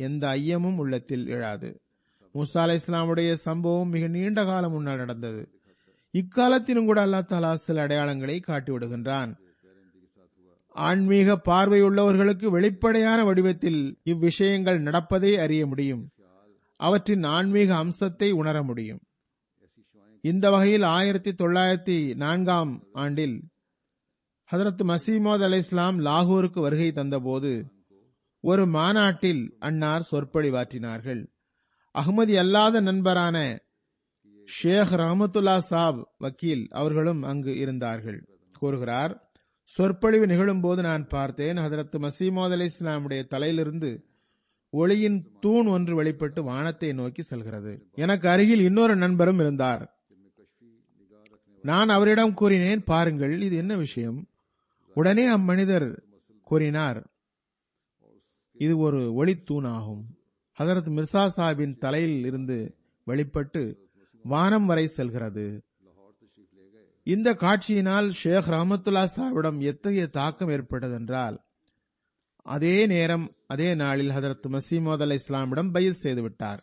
எந்த ஐயமும் உள்ளத்தில் எழாது மூசா அலை இஸ்லாமுடைய சம்பவம் மிக நீண்ட காலம் முன்னால் நடந்தது இக்காலத்திலும் கூட அல்லா தாலா சில அடையாளங்களை காட்டிவிடுகின்றான் ஆன்மீக பார்வையுள்ளவர்களுக்கு வெளிப்படையான வடிவத்தில் இவ்விஷயங்கள் நடப்பதை அறிய முடியும் அவற்றின் ஆன்மீக அம்சத்தை உணர முடியும் இந்த வகையில் ஆயிரத்தி தொள்ளாயிரத்தி நான்காம் ஆண்டில் ஹதரத் மசீமோத் அலை இஸ்லாம் லாகூருக்கு வருகை தந்தபோது ஒரு மாநாட்டில் அன்னார் சொற்பொழிவாற்றினார்கள் அகமதி அல்லாத நண்பரான ஷேக் ரஹமத்துல்லா சாப் வக்கீல் அவர்களும் அங்கு இருந்தார்கள் கூறுகிறார் சொற்பொழிவு நிகழும் போது நான் பார்த்தேன் ஹதரத் மசீமோத் அலி இஸ்லாமுடைய தலையிலிருந்து ஒளியின் தூண் ஒன்று வெளிப்பட்டு வானத்தை நோக்கி செல்கிறது எனக்கு அருகில் இன்னொரு நண்பரும் இருந்தார் நான் அவரிடம் கூறினேன் பாருங்கள் இது என்ன விஷயம் உடனே அம்மனிதர் கூறினார் இது ஒரு ஒளி தூணாகும் ஹதரத் மிர்சா சாஹிபின் தலையில் இருந்து வெளிப்பட்டு வானம் வரை செல்கிறது இந்த காட்சியினால் ஷேக் ரஹமத்துல்லா சாஹிபிடம் எத்தகைய தாக்கம் ஏற்பட்டது என்றால் அதே நேரம் அதே நாளில் ஹதரத் மசீமோத் அலை இஸ்லாமிடம் பயிர் செய்து விட்டார்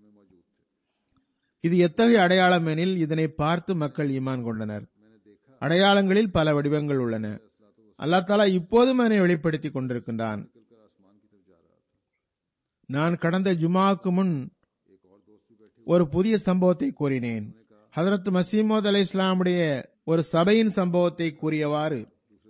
இது எத்தகைய அடையாளம் எனில் இதனை பார்த்து மக்கள் ஈமான் கொண்டனர் அடையாளங்களில் பல வடிவங்கள் உள்ளன அல்லா தாலா இப்போதும் அதனை வெளிப்படுத்திக் கொண்டிருக்கின்றான் நான் கடந்த ஜுமாவுக்கு முன் ஒரு புதிய சம்பவத்தை கூறினேன் ஹதரத் மசீமோத் அலை இஸ்லாமுடைய ஒரு சபையின் சம்பவத்தை கூறியவாறு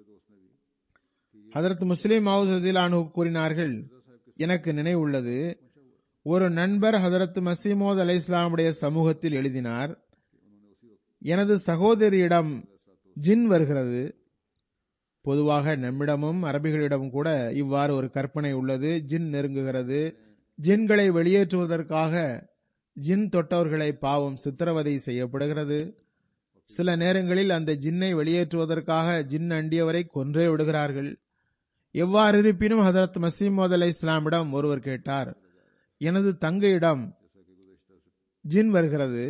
ஹதரத் முஸ்லிம் அவுசதிலானு கூறினார்கள் எனக்கு நினைவுள்ளது ஒரு நண்பர் ஹதரத் மசீமோத் அலை இஸ்லாமுடைய சமூகத்தில் எழுதினார் எனது சகோதரியிடம் ஜின் வருகிறது பொதுவாக நம்மிடமும் அரபிகளிடமும் கூட இவ்வாறு ஒரு கற்பனை உள்ளது ஜின் நெருங்குகிறது ஜின்களை வெளியேற்றுவதற்காக ஜின் தொட்டவர்களை பாவம் சித்திரவதை செய்யப்படுகிறது சில நேரங்களில் அந்த ஜின்னை வெளியேற்றுவதற்காக ஜின் அண்டியவரை கொன்றே விடுகிறார்கள் எவ்வாறு இருப்பினும் ஹதரத் மசீமோத் அலை இஸ்லாமிடம் ஒருவர் கேட்டார் எனது தங்கையிடம் ஜின் வருகிறது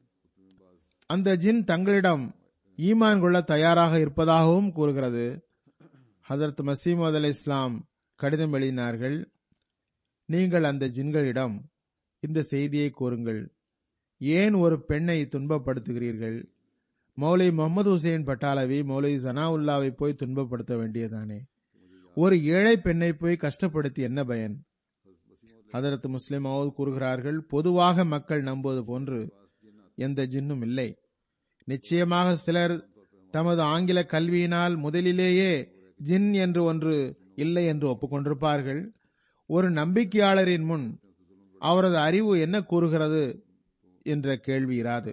அந்த ஜின் தங்களிடம் ஈமான் கொள்ள தயாராக இருப்பதாகவும் கூறுகிறது ஹதரத் மசீமோத் அலை இஸ்லாம் கடிதம் எழுதினார்கள் நீங்கள் அந்த ஜின்களிடம் இந்த செய்தியை கூறுங்கள் ஏன் ஒரு பெண்ணை துன்பப்படுத்துகிறீர்கள் மௌலை முகமது ஹுசேன் பட்டாலவி மௌலை சனாவுல்லாவை போய் துன்பப்படுத்த வேண்டியதானே ஒரு ஏழை பெண்ணை போய் கஷ்டப்படுத்தி என்ன பயன் ஹதரத் முஸ்லிம் கூறுகிறார்கள் பொதுவாக மக்கள் நம்புவது போன்று எந்த ஜின்னும் இல்லை நிச்சயமாக சிலர் தமது ஆங்கில கல்வியினால் முதலிலேயே ஜின் என்று ஒன்று இல்லை என்று ஒப்புக்கொண்டிருப்பார்கள் ஒரு நம்பிக்கையாளரின் முன் அவரது அறிவு என்ன கூறுகிறது என்ற கேள்வி இராது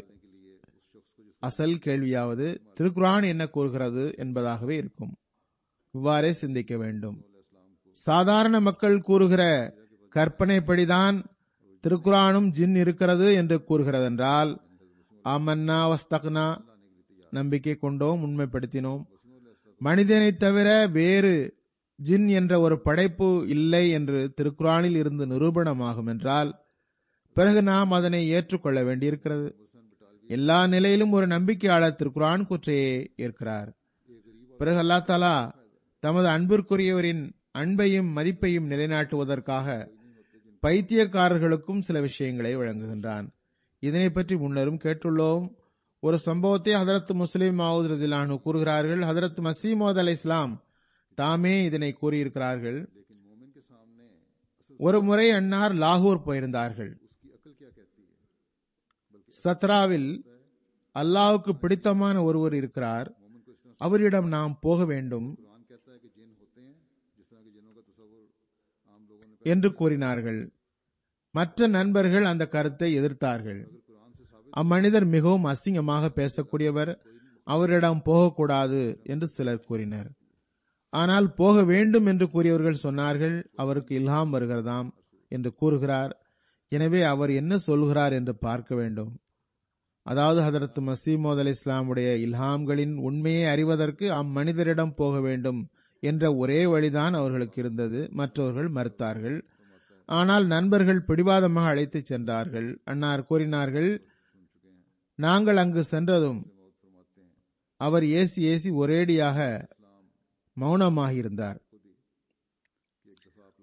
அசல் கேள்வியாவது திருக்குரான் என்ன கூறுகிறது என்பதாகவே இருக்கும் இவ்வாறே சிந்திக்க வேண்டும் சாதாரண மக்கள் கூறுகிற கற்பனைப்படிதான் திருக்குரானும் ஜின் இருக்கிறது என்று கூறுகிறது என்றால் ஆமன்னா வஸ்தக்னா நம்பிக்கை கொண்டோம் உண்மைப்படுத்தினோம் மனிதனை தவிர வேறு ஜின் என்ற ஒரு படைப்பு இல்லை என்று திருக்குரானில் இருந்து நிரூபணமாகும் என்றால் பிறகு நாம் அதனை ஏற்றுக்கொள்ள வேண்டியிருக்கிறது எல்லா நிலையிலும் ஒரு நம்பிக்கையாளர் திருக்குரான் குற்றையே ஏற்கிறார் பிறகு அல்லா தாலா தமது அன்பிற்குரியவரின் அன்பையும் மதிப்பையும் நிலைநாட்டுவதற்காக பைத்தியக்காரர்களுக்கும் சில விஷயங்களை வழங்குகின்றான் இதனை பற்றி முன்னரும் கேட்டுள்ளோம் ஒரு சம்பவத்தை ஹதரத் முஸ்லிம் மாவூத் ரதிலானு கூறுகிறார்கள் ஹதரத் மசீமோத் அலை இஸ்லாம் தாமே இதனை கூறியிருக்கிறார்கள் ஒரு முறை அன்னார் லாகூர் போயிருந்தார்கள் சத்ராவில் அல்லாவுக்கு பிடித்தமான ஒருவர் இருக்கிறார் அவரிடம் நாம் போக வேண்டும் என்று கூறினார்கள் மற்ற நண்பர்கள் அந்த கருத்தை எதிர்த்தார்கள் அம்மனிதர் மிகவும் அசிங்கமாக பேசக்கூடியவர் அவரிடம் போகக்கூடாது என்று சிலர் கூறினர் ஆனால் போக வேண்டும் என்று கூறியவர்கள் சொன்னார்கள் அவருக்கு இல்ஹாம் வருகிறதாம் என்று கூறுகிறார் எனவே அவர் என்ன சொல்கிறார் என்று பார்க்க வேண்டும் அதாவது ஹதரத் மசீமோத் அலி இஸ்லாமுடைய இல்ஹாம்களின் உண்மையை அறிவதற்கு அம்மனிதரிடம் போக வேண்டும் என்ற ஒரே வழிதான் அவர்களுக்கு இருந்தது மற்றவர்கள் மறுத்தார்கள் ஆனால் நண்பர்கள் பிடிவாதமாக அழைத்துச் சென்றார்கள் அன்னார் கூறினார்கள் நாங்கள் அங்கு சென்றதும் அவர் ஏசி ஏசி ஒரேடியாக மௌனமாக இருந்தார்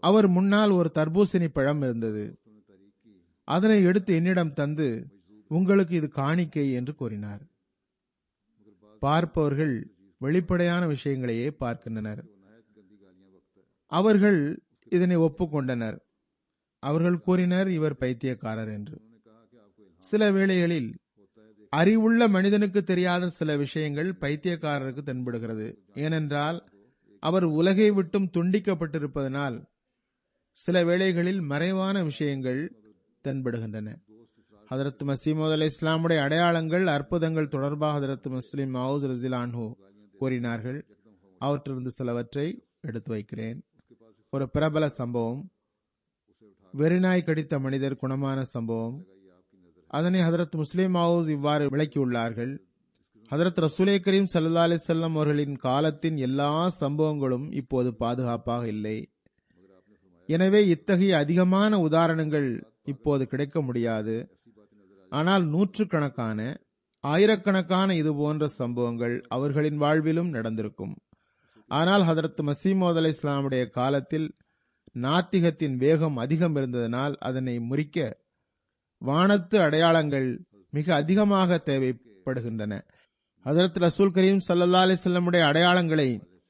அவர் முன்னால் ஒரு தர்பூசணி பழம் இருந்தது அதனை எடுத்து என்னிடம் தந்து உங்களுக்கு இது காணிக்கை என்று கூறினார் பார்ப்பவர்கள் வெளிப்படையான விஷயங்களையே பார்க்கின்றனர் அவர்கள் இதனை ஒப்புக்கொண்டனர் அவர்கள் கூறினர் இவர் பைத்தியக்காரர் என்று சில வேளைகளில் அறிவுள்ள மனிதனுக்கு தெரியாத சில விஷயங்கள் பைத்தியக்காரருக்கு தென்படுகிறது ஏனென்றால் அவர் உலகை விட்டும் துண்டிக்கப்பட்டிருப்பதனால் சில வேளைகளில் மறைவான விஷயங்கள் தென்படுகின்றன ஹதரத் மசீமது அலி இஸ்லாமுடைய அடையாளங்கள் அற்புதங்கள் தொடர்பாக ஹதரத் முஸ்லிம் மவுஸ் ரசிலான்ஹூ கூறினார்கள் அவற்றிலிருந்து சிலவற்றை எடுத்து வைக்கிறேன் ஒரு பிரபல சம்பவம் வெறிநாய் கடித்த மனிதர் குணமான சம்பவம் அதனை ஹதரத் முஸ்லிம் மவுஸ் இவ்வாறு விளக்கியுள்ளார்கள் ஹதரத் ரசூலே கரீம் சல்லா அலி செல்லம் அவர்களின் காலத்தின் எல்லா சம்பவங்களும் இப்போது பாதுகாப்பாக இல்லை எனவே இத்தகைய அதிகமான உதாரணங்கள் இப்போது கிடைக்க முடியாது ஆனால் நூற்றுக்கணக்கான ஆயிரக்கணக்கான இது போன்ற சம்பவங்கள் அவர்களின் வாழ்விலும் நடந்திருக்கும் ஆனால் ஹதரத் மசீமோத் அலி இஸ்லாமுடைய காலத்தில் நாத்திகத்தின் வேகம் அதிகம் இருந்ததனால் அதனை முறிக்க வானத்து அடையாளங்கள் மிக அதிகமாக தேவைப்படுகின்றன ஹதரத் ரசூல் கரீம் சல்லா அலி செல்லமுடைய அடையாளங்களை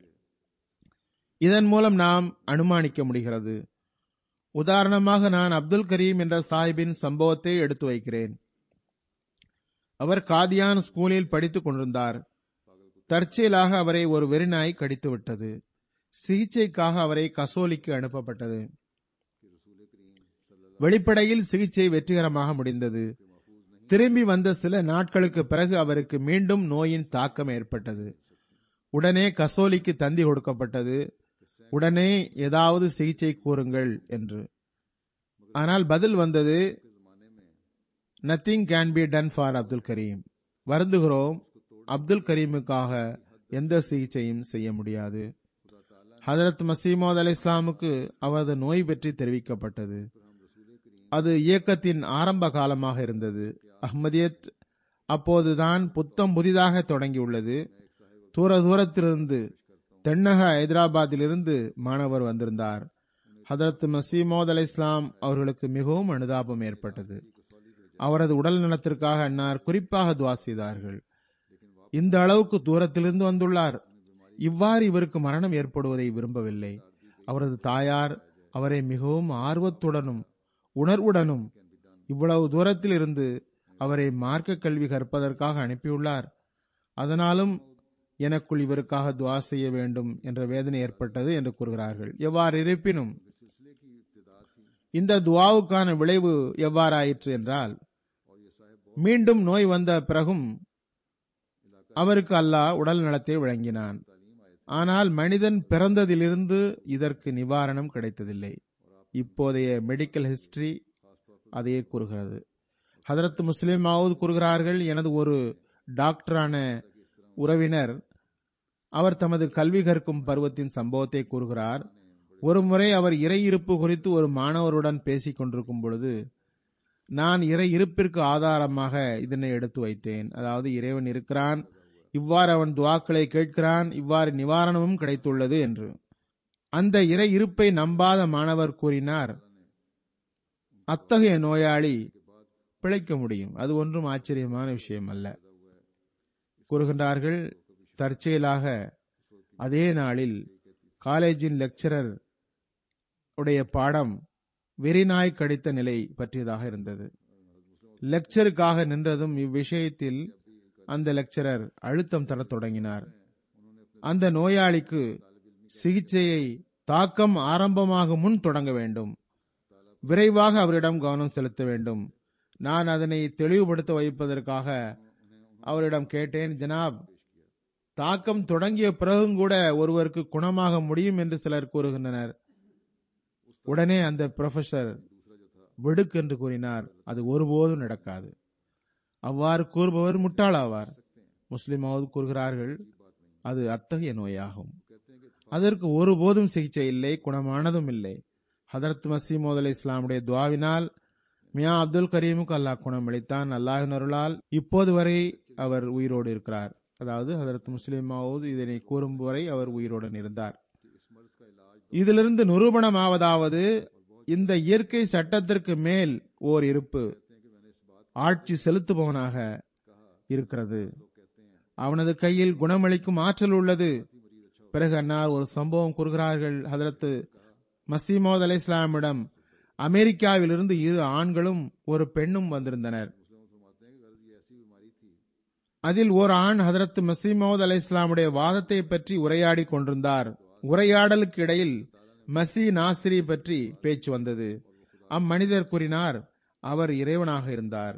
இதன் மூலம் நாம் அனுமானிக்க முடிகிறது உதாரணமாக நான் அப்துல் கரீம் என்ற சாஹிபின் சம்பவத்தை எடுத்து வைக்கிறேன் அவர் காதியான் ஸ்கூலில் படித்துக் கொண்டிருந்தார் தற்செயலாக அவரை ஒரு வெறிநாய் கடித்து விட்டது சிகிச்சைக்காக அவரை கசோலிக்கு அனுப்பப்பட்டது வெளிப்படையில் சிகிச்சை வெற்றிகரமாக முடிந்தது திரும்பி வந்த சில நாட்களுக்கு பிறகு அவருக்கு மீண்டும் நோயின் தாக்கம் ஏற்பட்டது உடனே கசோலிக்கு தந்தி கொடுக்கப்பட்டது உடனே ஏதாவது சிகிச்சை கூறுங்கள் என்று ஆனால் பதில் வந்தது nothing can be done for Abdul Karim வருந்துகிறோம் அப்துல் கரீமுக்காக எந்த சிகிச்சையும் செய்ய முடியாது ஹதரத் மசீமோத் அலி இஸ்லாமுக்கு அவரது நோய் பற்றி தெரிவிக்கப்பட்டது அது இயக்கத்தின் ஆரம்ப காலமாக இருந்தது அஹ்மதியத் அப்போதுதான் புத்தம் புதிதாக தொடங்கியுள்ளது தூர தூரத்திலிருந்து தென்னக ஹைதராபாத்திலிருந்து மாணவர் வந்திருந்தார் ஹதரத் மசீமோத் அலி இஸ்லாம் அவர்களுக்கு மிகவும் அனுதாபம் ஏற்பட்டது அவரது உடல் நலத்திற்காக அன்னார் குறிப்பாக துவா செய்தார்கள் இந்த அளவுக்கு தூரத்திலிருந்து வந்துள்ளார் இவ்வாறு இவருக்கு மரணம் ஏற்படுவதை விரும்பவில்லை அவரது தாயார் அவரை மிகவும் ஆர்வத்துடனும் உணர்வுடனும் இவ்வளவு தூரத்தில் இருந்து அவரை மார்க்க கல்வி கற்பதற்காக அனுப்பியுள்ளார் அதனாலும் எனக்குள் இவருக்காக துவா செய்ய வேண்டும் என்ற வேதனை ஏற்பட்டது என்று கூறுகிறார்கள் எவ்வாறு இருப்பினும் இந்த துவாவுக்கான விளைவு எவ்வாறாயிற்று என்றால் மீண்டும் நோய் வந்த பிறகும் அவருக்கு அல்லாஹ் உடல் நலத்தை வழங்கினான் ஆனால் மனிதன் பிறந்ததிலிருந்து இதற்கு நிவாரணம் கிடைத்ததில்லை இப்போதைய மெடிக்கல் ஹிஸ்டரி அதையே கூறுகிறது ஹதரத் முஸ்லிம் மாவூத் கூறுகிறார்கள் எனது ஒரு டாக்டரான உறவினர் அவர் தமது கல்வி கற்கும் பருவத்தின் சம்பவத்தை கூறுகிறார் ஒருமுறை அவர் இறை இருப்பு குறித்து ஒரு மாணவருடன் பேசிக் கொண்டிருக்கும் பொழுது நான் இறை இருப்பிற்கு ஆதாரமாக இதனை எடுத்து வைத்தேன் அதாவது இறைவன் இருக்கிறான் இவ்வாறு அவன் துவாக்களை கேட்கிறான் இவ்வாறு நிவாரணமும் கிடைத்துள்ளது என்று அந்த இறை இருப்பை நம்பாத மாணவர் கூறினார் அத்தகைய நோயாளி பிழைக்க முடியும் அது ஒன்றும் ஆச்சரியமான விஷயம் அல்ல கூறுகின்றார்கள் தற்செயலாக அதே நாளில் காலேஜின் லெக்சரர் உடைய பாடம் வெறிநாய் கடித்த நிலை பற்றியதாக இருந்தது லெக்சருக்காக நின்றதும் இவ்விஷயத்தில் அந்த லெக்சரர் அழுத்தம் தரத் தொடங்கினார் அந்த நோயாளிக்கு சிகிச்சையை தாக்கம் ஆரம்பமாக முன் தொடங்க வேண்டும் விரைவாக அவரிடம் கவனம் செலுத்த வேண்டும் நான் அதனை தெளிவுபடுத்த வைப்பதற்காக அவரிடம் கேட்டேன் ஜனாப் தாக்கம் தொடங்கிய பிறகும் கூட ஒருவருக்கு குணமாக முடியும் என்று சிலர் கூறுகின்றனர் உடனே அந்த ப்ரொஃபசர் வெடுக்கு என்று கூறினார் அது ஒருபோதும் நடக்காது அவ்வாறு கூறுபவர் முட்டாளாவார் முஸ்லிமாவது கூறுகிறார்கள் அது அத்தகைய நோயாகும் அதற்கு ஒருபோதும் சிகிச்சை இல்லை குணமானதும் இல்லை ஹதரத் மசீமோத் அலி இஸ்லாமுடைய துவாவினால் மியா அப்துல் கரீமுக்கு அல்லாஹ் குணம் அளித்தான் அல்லாஹின் அருளால் இப்போது வரை அவர் உயிரோடு இருக்கிறார் அதாவது ஹதரத் முஸ்லிம் மவுத் இதனை கூறும் வரை அவர் உயிரோடன் இருந்தார் இதிலிருந்து நிரூபணமாவதாவது இந்த இயற்கை சட்டத்திற்கு மேல் ஓர் இருப்பு ஆட்சி செலுத்துபவனாக இருக்கிறது அவனது கையில் குணமளிக்கும் ஆற்றல் உள்ளது பிறகு அன்னார் ஒரு சம்பவம் கூறுகிறார்கள் ஹதரத்து மசீமோத் அலை இஸ்லாமிடம் அமெரிக்காவிலிருந்து இரு ஆண்களும் ஒரு பெண்ணும் வந்திருந்தனர் அதில் ஓர் ஆண் ஹதரத் மசீமோத் அலை இஸ்லாமுடைய வாதத்தை பற்றி உரையாடி கொண்டிருந்தார் உரையாடலுக்கு இடையில் மசி நாசிரி பற்றி பேச்சு வந்தது அம்மனிதர் கூறினார் அவர் இறைவனாக இருந்தார்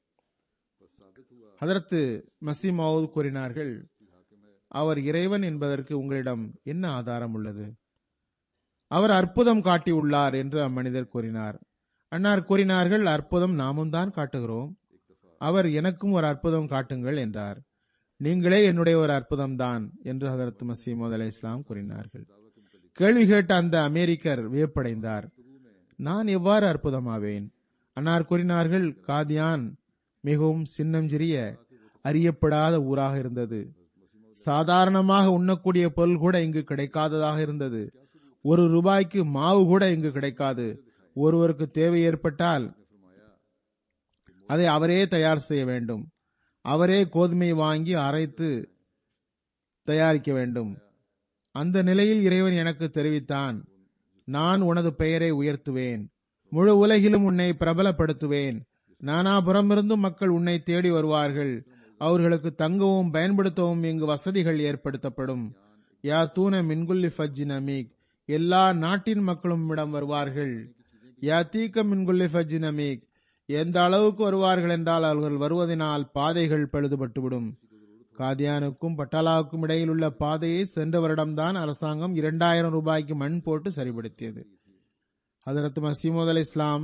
ஹதரத்து மசீமோத் கூறினார்கள் அவர் இறைவன் என்பதற்கு உங்களிடம் என்ன ஆதாரம் உள்ளது அவர் அற்புதம் காட்டியுள்ளார் என்று அம்மனிதர் கூறினார் அன்னார் கூறினார்கள் அற்புதம் நாமும் தான் காட்டுகிறோம் அவர் எனக்கும் ஒரு அற்புதம் காட்டுங்கள் என்றார் நீங்களே என்னுடைய ஒரு அற்புதம் தான் என்று ஹதரத் மசீமது அலை இஸ்லாம் கூறினார்கள் கேள்வி கேட்ட அந்த அமெரிக்கர் வியப்படைந்தார் நான் எவ்வாறு அற்புதமாவேன் அன்னார் கூறினார்கள் காதியான் மிகவும் சின்னஞ்சிறிய அறியப்படாத ஊராக இருந்தது சாதாரணமாக உண்ணக்கூடிய பொருள் கூட இங்கு கிடைக்காததாக இருந்தது ஒரு ரூபாய்க்கு மாவு கூட இங்கு கிடைக்காது ஒருவருக்கு தேவை ஏற்பட்டால் அதை அவரே தயார் செய்ய வேண்டும் அவரே கோதுமை வாங்கி அரைத்து தயாரிக்க வேண்டும் அந்த நிலையில் இறைவன் எனக்கு தெரிவித்தான் நான் உனது பெயரை உயர்த்துவேன் முழு உலகிலும் உன்னை பிரபலப்படுத்துவேன் நானாபுறமிருந்தும் மக்கள் உன்னை தேடி வருவார்கள் அவர்களுக்கு தங்கவும் பயன்படுத்தவும் இங்கு வசதிகள் ஏற்படுத்தப்படும் யா தூன மின்குல்லி ஃபஜ்ஜின் அமீக் எல்லா நாட்டின் மக்களும் இடம் வருவார்கள் யா தீக்க மின்குல்லி ஃபஜ்ஜின் அமீக் எந்த அளவுக்கு வருவார்கள் என்றால் அவர்கள் வருவதனால் பாதைகள் பழுதுபட்டுவிடும் காதியானுக்கும் பட்டாலாவுக்கும் இடையில் உள்ள பாதையை சென்ற வருடம்தான் அரசாங்கம் இரண்டாயிரம் ரூபாய்க்கு மண் போட்டு சரிபடுத்தியது ஹதரத் மசீமோத் அலி இஸ்லாம்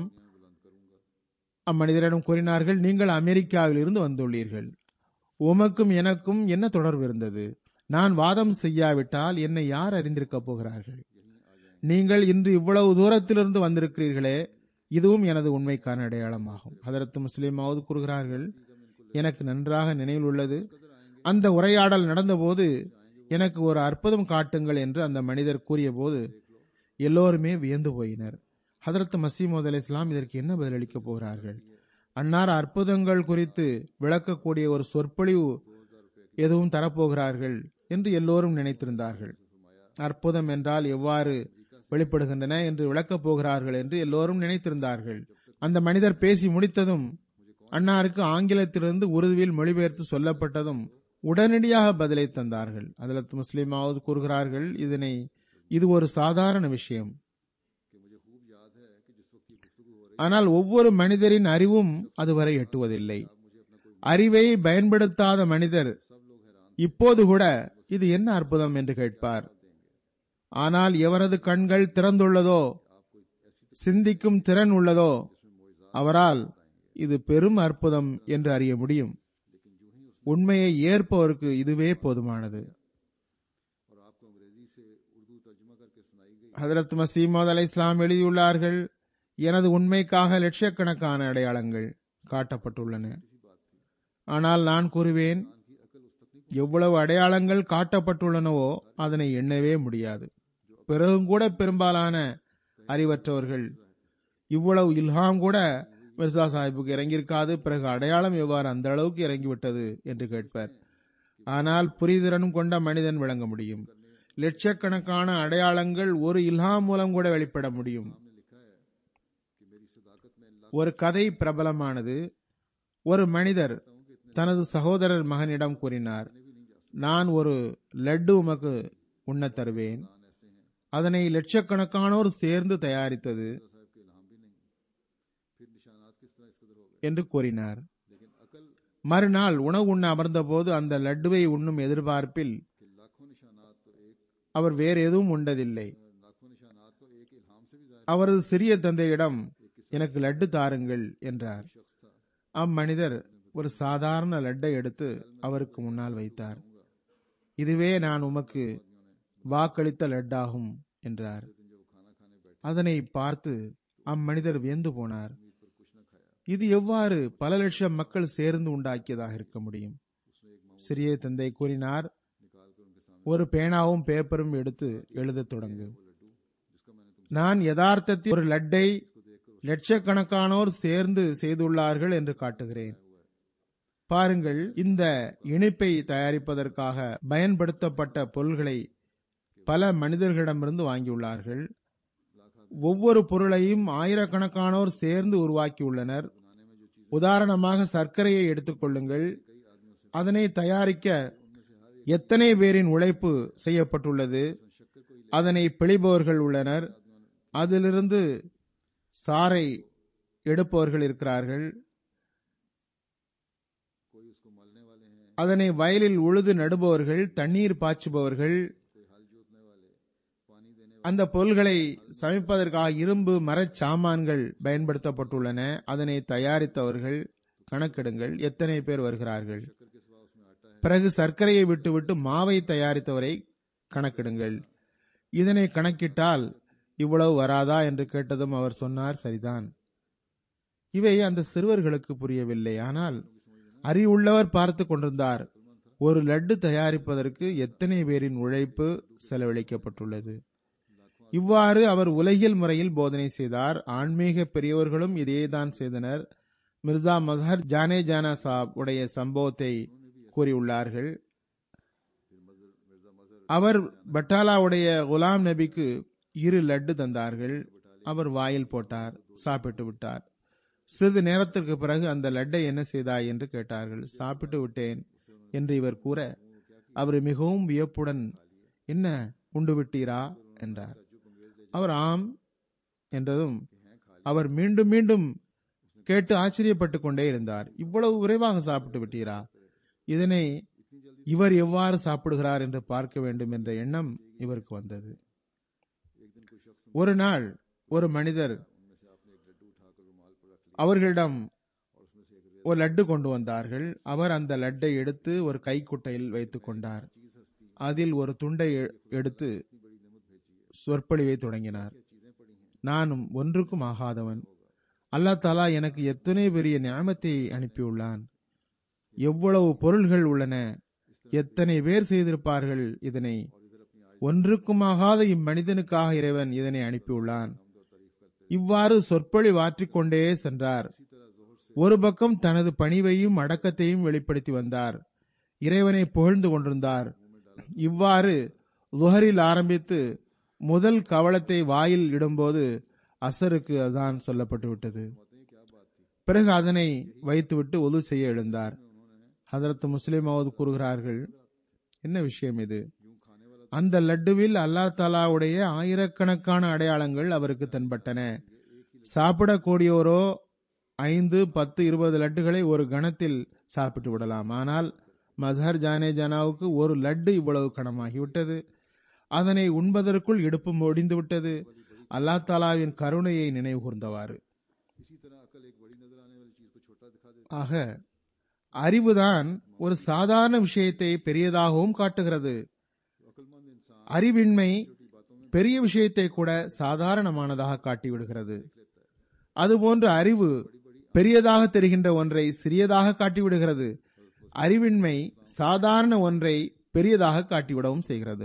அம்மனிதரிடம் கூறினார்கள் நீங்கள் அமெரிக்காவில் இருந்து வந்துள்ளீர்கள் உமக்கும் எனக்கும் என்ன தொடர்பு இருந்தது நான் வாதம் செய்யாவிட்டால் என்னை யார் அறிந்திருக்கப் போகிறார்கள் நீங்கள் இன்று இவ்வளவு தூரத்திலிருந்து வந்திருக்கிறீர்களே இதுவும் எனது உண்மைக்கான அடையாளமாகும் ஹதரத் முஸ்லிமாவது கூறுகிறார்கள் எனக்கு நன்றாக நினைவில் உள்ளது அந்த உரையாடல் நடந்தபோது எனக்கு ஒரு அற்புதம் காட்டுங்கள் என்று அந்த மனிதர் கூறிய போது எல்லோருமே வியந்து போயினர் ஹதரத் மசீமோத் அலி இஸ்லாம் இதற்கு என்ன பதிலளிக்கப் போகிறார்கள் அன்னார் அற்புதங்கள் குறித்து விளக்கக்கூடிய ஒரு சொற்பொழிவு எதுவும் தரப்போகிறார்கள் என்று எல்லோரும் நினைத்திருந்தார்கள் அற்புதம் என்றால் எவ்வாறு வெளிப்படுகின்றன என்று விளக்கப் போகிறார்கள் என்று எல்லோரும் நினைத்திருந்தார்கள் அந்த மனிதர் பேசி முடித்ததும் அன்னாருக்கு ஆங்கிலத்திலிருந்து உருதுவில் மொழிபெயர்த்து சொல்லப்பட்டதும் உடனடியாக பதிலை தந்தார்கள் அதில் முஸ்லிமாவது கூறுகிறார்கள் இதனை இது ஒரு சாதாரண விஷயம் ஆனால் ஒவ்வொரு மனிதரின் அறிவும் அதுவரை எட்டுவதில்லை அறிவை பயன்படுத்தாத மனிதர் இப்போது கூட இது என்ன அற்புதம் என்று கேட்பார் ஆனால் எவரது கண்கள் திறந்துள்ளதோ சிந்திக்கும் திறன் உள்ளதோ அவரால் இது பெரும் அற்புதம் என்று அறிய முடியும் உண்மையை ஏற்பவருக்கு இதுவே போதுமானது ஹதரத் மசீமோத் அலை இஸ்லாம் எழுதியுள்ளார்கள் எனது உண்மைக்காக லட்சக்கணக்கான அடையாளங்கள் காட்டப்பட்டுள்ளன ஆனால் நான் கூறுவேன் எவ்வளவு அடையாளங்கள் காட்டப்பட்டுள்ளனவோ அதனை எண்ணவே முடியாது பிறகும் கூட பெரும்பாலான அறிவற்றவர்கள் இவ்வளவு இல்ஹாம் கூட மிர்சா சாஹிப்புக்கு இறங்கியிருக்காது பிறகு அடையாளம் எவ்வாறு அந்த அளவுக்கு இறங்கிவிட்டது என்று கேட்பார் ஆனால் புரிதிறனும் கொண்ட மனிதன் விளங்க முடியும் லட்சக்கணக்கான அடையாளங்கள் ஒரு இல்ஹாம் மூலம் கூட வெளிப்பட முடியும் ஒரு கதை பிரபலமானது ஒரு மனிதர் தனது சகோதரர் மகனிடம் கூறினார் நான் ஒரு லட்டு உமக்கு உண்ண தருவேன் அதனை லட்சக்கணக்கானோர் சேர்ந்து தயாரித்தது என்று கூறினார் மறுநாள் உணவு உண்ண அமர்ந்தபோது அந்த லட்டுவை உண்ணும் எதிர்பார்ப்பில் அவர் வேறு எதுவும் உண்டதில்லை அவரது சிறிய தந்தையிடம் எனக்கு லட்டு தாருங்கள் என்றார் அம்மனிதர் ஒரு சாதாரண லட்டை எடுத்து அவருக்கு முன்னால் வைத்தார் இதுவே நான் உமக்கு வாக்களித்த லட்டாகும் என்றார் அதனை பார்த்து அம்மனிதர் வியந்து போனார் இது எவ்வாறு பல லட்சம் மக்கள் சேர்ந்து உண்டாக்கியதாக இருக்க முடியும் சிறிய தந்தை கூறினார் ஒரு பேனாவும் பேப்பரும் எடுத்து எழுதத் தொடங்கு நான் யதார்த்தத்தில் ஒரு லட்டை லட்சக்கணக்கானோர் சேர்ந்து செய்துள்ளார்கள் என்று காட்டுகிறேன் பாருங்கள் இந்த இனிப்பை தயாரிப்பதற்காக பயன்படுத்தப்பட்ட பொருள்களை பல மனிதர்களிடமிருந்து வாங்கியுள்ளார்கள் ஒவ்வொரு பொருளையும் ஆயிரக்கணக்கானோர் சேர்ந்து உருவாக்கியுள்ளனர் உதாரணமாக சர்க்கரையை எடுத்துக்கொள்ளுங்கள் அதனை தயாரிக்க எத்தனை பேரின் உழைப்பு செய்யப்பட்டுள்ளது அதனை பிழிபவர்கள் உள்ளனர் அதிலிருந்து சாறை எடுப்பவர்கள் இருக்கிறார்கள் कोई उसको मलने वाले हैं அதனை வயலில் உழுது நடுபவர்கள் தண்ணீர் பாய்ச்சுபவர்கள் कोई हल जोतने वाले पानी देने அந்த பொருள்களை சமைப்பதற்காக இரும்பு மரச் சாமான்கள் பயன்படுத்தப்பட்டுள்ளன அதனை தயாரித்தவர்கள் கணக்கெடுங்கள் எத்தனை பேர் வருகிறார்கள் शक्कर के सिवा उसमें आटा है பிறகு சர்க்கரையை விட்டுவிட்டு மாவை தயாரித்தவரை கணக்கிடுங்கள் இதனை கணக்கிட்டால் இவ்வளவு வராதா என்று கேட்டதும் அவர் சொன்னார் சரிதான் இவை அந்த சிறுவர்களுக்கு புரியவில்லை ஆனால் அறிவுள்ளவர் பார்த்து கொண்டிருந்தார் ஒரு லட்டு தயாரிப்பதற்கு எத்தனை பேரின் உழைப்பு செலவழிக்கப்பட்டுள்ளது இவ்வாறு அவர் உலகியல் முறையில் போதனை செய்தார் ஆன்மீக பெரியவர்களும் இதையேதான் செய்தனர் மிர்சா மசஹர் ஜானே ஜானா சாப் உடைய சம்பவத்தை கூறியுள்ளார்கள் அவர் பட்டாலாவுடைய குலாம் நபிக்கு இரு லட்டு தந்தார்கள் அவர் வாயில் போட்டார் சாப்பிட்டு விட்டார் சிறிது நேரத்திற்கு பிறகு அந்த லட்டை என்ன செய்தாய் என்று கேட்டார்கள் சாப்பிட்டு விட்டேன் என்று இவர் கூற அவர் மிகவும் வியப்புடன் என்ன உண்டு விட்டீரா என்றார் அவர் ஆம் என்றதும் அவர் மீண்டும் மீண்டும் கேட்டு ஆச்சரியப்பட்டுக் கொண்டே இருந்தார் இவ்வளவு விரைவாக சாப்பிட்டு விட்டீரா இதனை இவர் எவ்வாறு சாப்பிடுகிறார் என்று பார்க்க வேண்டும் என்ற எண்ணம் இவருக்கு வந்தது ஒரு நாள் ஒரு மனிதர் அவர்களிடம் ஒரு லட்டு கொண்டு வந்தார்கள் அவர் அந்த லட்டை எடுத்து ஒரு கைக்குட்டையில் வைத்துக் கொண்டார் அதில் ஒரு துண்டை எ- எடுத்து சொற்பொழிவை தொடங்கினார் நானும் ஒன்றுக்கும் ஆகாதவன் அல்லாஹ் தாலா எனக்கு எத்தனை பெரிய ஞாபத்தை அனுப்பியுள்ளான் எவ்வளவு பொருள்கள் உள்ளன எத்தனை பேர் செய்திருப்பார்கள் இதனை ஒன்றுக்குமாகாத இம்மனிதனுக்காக இறைவன் இதனை அனுப்பியுள்ளான் இவ்வாறு சொற்பொழிவாற்றிக் கொண்டே சென்றார் ஒரு பக்கம் தனது பணிவையும் அடக்கத்தையும் வெளிப்படுத்தி வந்தார் இறைவனை புகழ்ந்து கொண்டிருந்தார் இவ்வாறு லுஹரில் ஆரம்பித்து முதல் கவளத்தை வாயில் இடும்போது அசருக்கு அசான் சொல்லப்பட்டு விட்டது பிறகு அதனை வைத்துவிட்டு ஒது செய்ய எழுந்தார் ஹதரத் முஸ்லிம் அவது கூறுகிறார்கள் என்ன விஷயம் இது அந்த லட்டுவில் அல்லா தாலாவுடைய ஆயிரக்கணக்கான அடையாளங்கள் அவருக்கு தென்பட்டன சாப்பிடக்கூடியோரோ ஐந்து பத்து இருபது லட்டுகளை ஒரு கணத்தில் சாப்பிட்டு விடலாம் ஆனால் மஸ்ஹர் ஜானே ஜனாவுக்கு ஒரு லட்டு இவ்வளவு கணமாகிவிட்டது அதனை உண்பதற்குள் இடுப்பு முடிந்து விட்டது அல்லா தாலாவின் கருணையை நினைவு கூர்ந்தவாறு इसी तरह अकल एक बड़ी नजर आने वाली चीज को छोटा दिखा देती ஆக அறிவுதான் ஒரு சாதாரண விஷயத்தை பெரியதாகவும் காட்டுகிறது है अकलमंद इंसान அறிவின்மை பெரிய விஷயத்தை கூட சாதாரணமானதாக காட்டிவிடுகிறது அதுபோன்று அறிவு பெரியதாக தெரிகின்ற ஒன்றை சிறியதாக காட்டிவிடுகிறது அறிவின்மை சாதாரண ஒன்றை பெரியதாக காட்டிவிடவும் செய்கிறது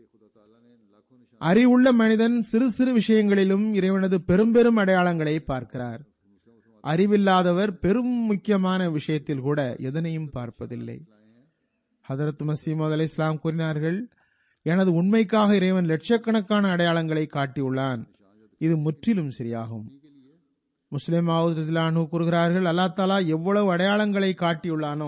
அறிவுள்ள மனிதன் சிறு சிறு விஷயங்களிலும் இறைவனது பெரும் பெரும் அடையாளங்களை பார்க்கிறார் அறிவில்லாதவர் பெரும் முக்கியமான விஷயத்தில் கூட எதனையும் பார்ப்பதில்லை ஹதரத் மசீமது அலி இஸ்லாம் கூறினார்கள் எனது உண்மைக்காக இறைவன் லட்சக்கணக்கான அடையாளங்களை காட்டியுள்ளான் இது முற்றிலும் சரியாகும் முஸ்லிம் ரஹ்லானு கூறுகிறார்கள் அல்லா தாலா எவ்வளவு அடையாளங்களை காட்டியுள்ளானோ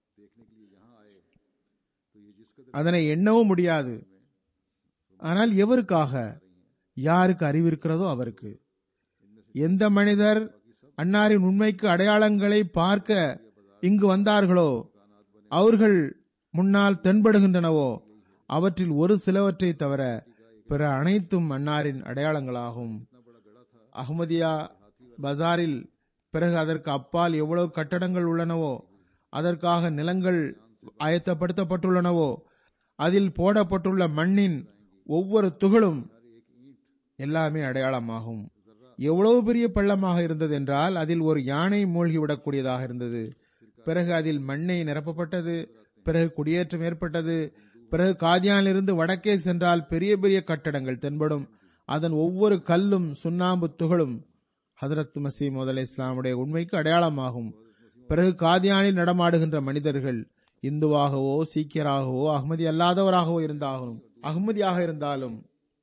அதனை எண்ணவும் முடியாது ஆனால் எவருக்காக யாருக்கு அறிவு இருக்கிறதோ அவருக்கு எந்த மனிதர் அன்னாரின் உண்மைக்கு அடையாளங்களை பார்க்க இங்கு வந்தார்களோ அவர்கள் முன்னால் தென்படுகின்றனவோ அவற்றில் ஒரு சிலவற்றை தவிர பிற அனைத்தும் அன்னாரின் அடையாளங்களாகும் அஹ்மதியா பஜாரில் பிறகு அதற்கு அப்பால் எவ்வளவு கட்டடங்கள் உள்ளனவோ அதற்காக நிலங்கள் ஆயத்தப்படுத்தப்பட்டுள்ளனவோ அதில் போடப்பட்டுள்ள மண்ணின் ஒவ்வொரு துகளும் எல்லாமே அடையாளமாகும் எவ்வளவு பெரிய பள்ளமாக இருந்தது என்றால் அதில் ஒரு யானை மூழ்கிவிடக்கூடியதாக இருந்தது பிறகு அதில் மண்ணை நிரப்பப்பட்டது பிறகு குடியேற்றம் ஏற்பட்டது பிறகு காதியானிலிருந்து வடக்கே சென்றால் பெரிய பெரிய கட்டடங்கள் தென்படும் அதன் ஒவ்வொரு கல்லும் சுண்ணாம்பு துகளும் ஹதரத் மசீம் அலை இஸ்லாமுடைய உண்மைக்கு அடையாளமாகும் பிறகு காதியானில் நடமாடுகின்ற மனிதர்கள் இந்துவாகவோ சீக்கியராகவோ அகமதி அல்லாதவராகவோ இருந்தாலும் அகமதியாக இருந்தாலும்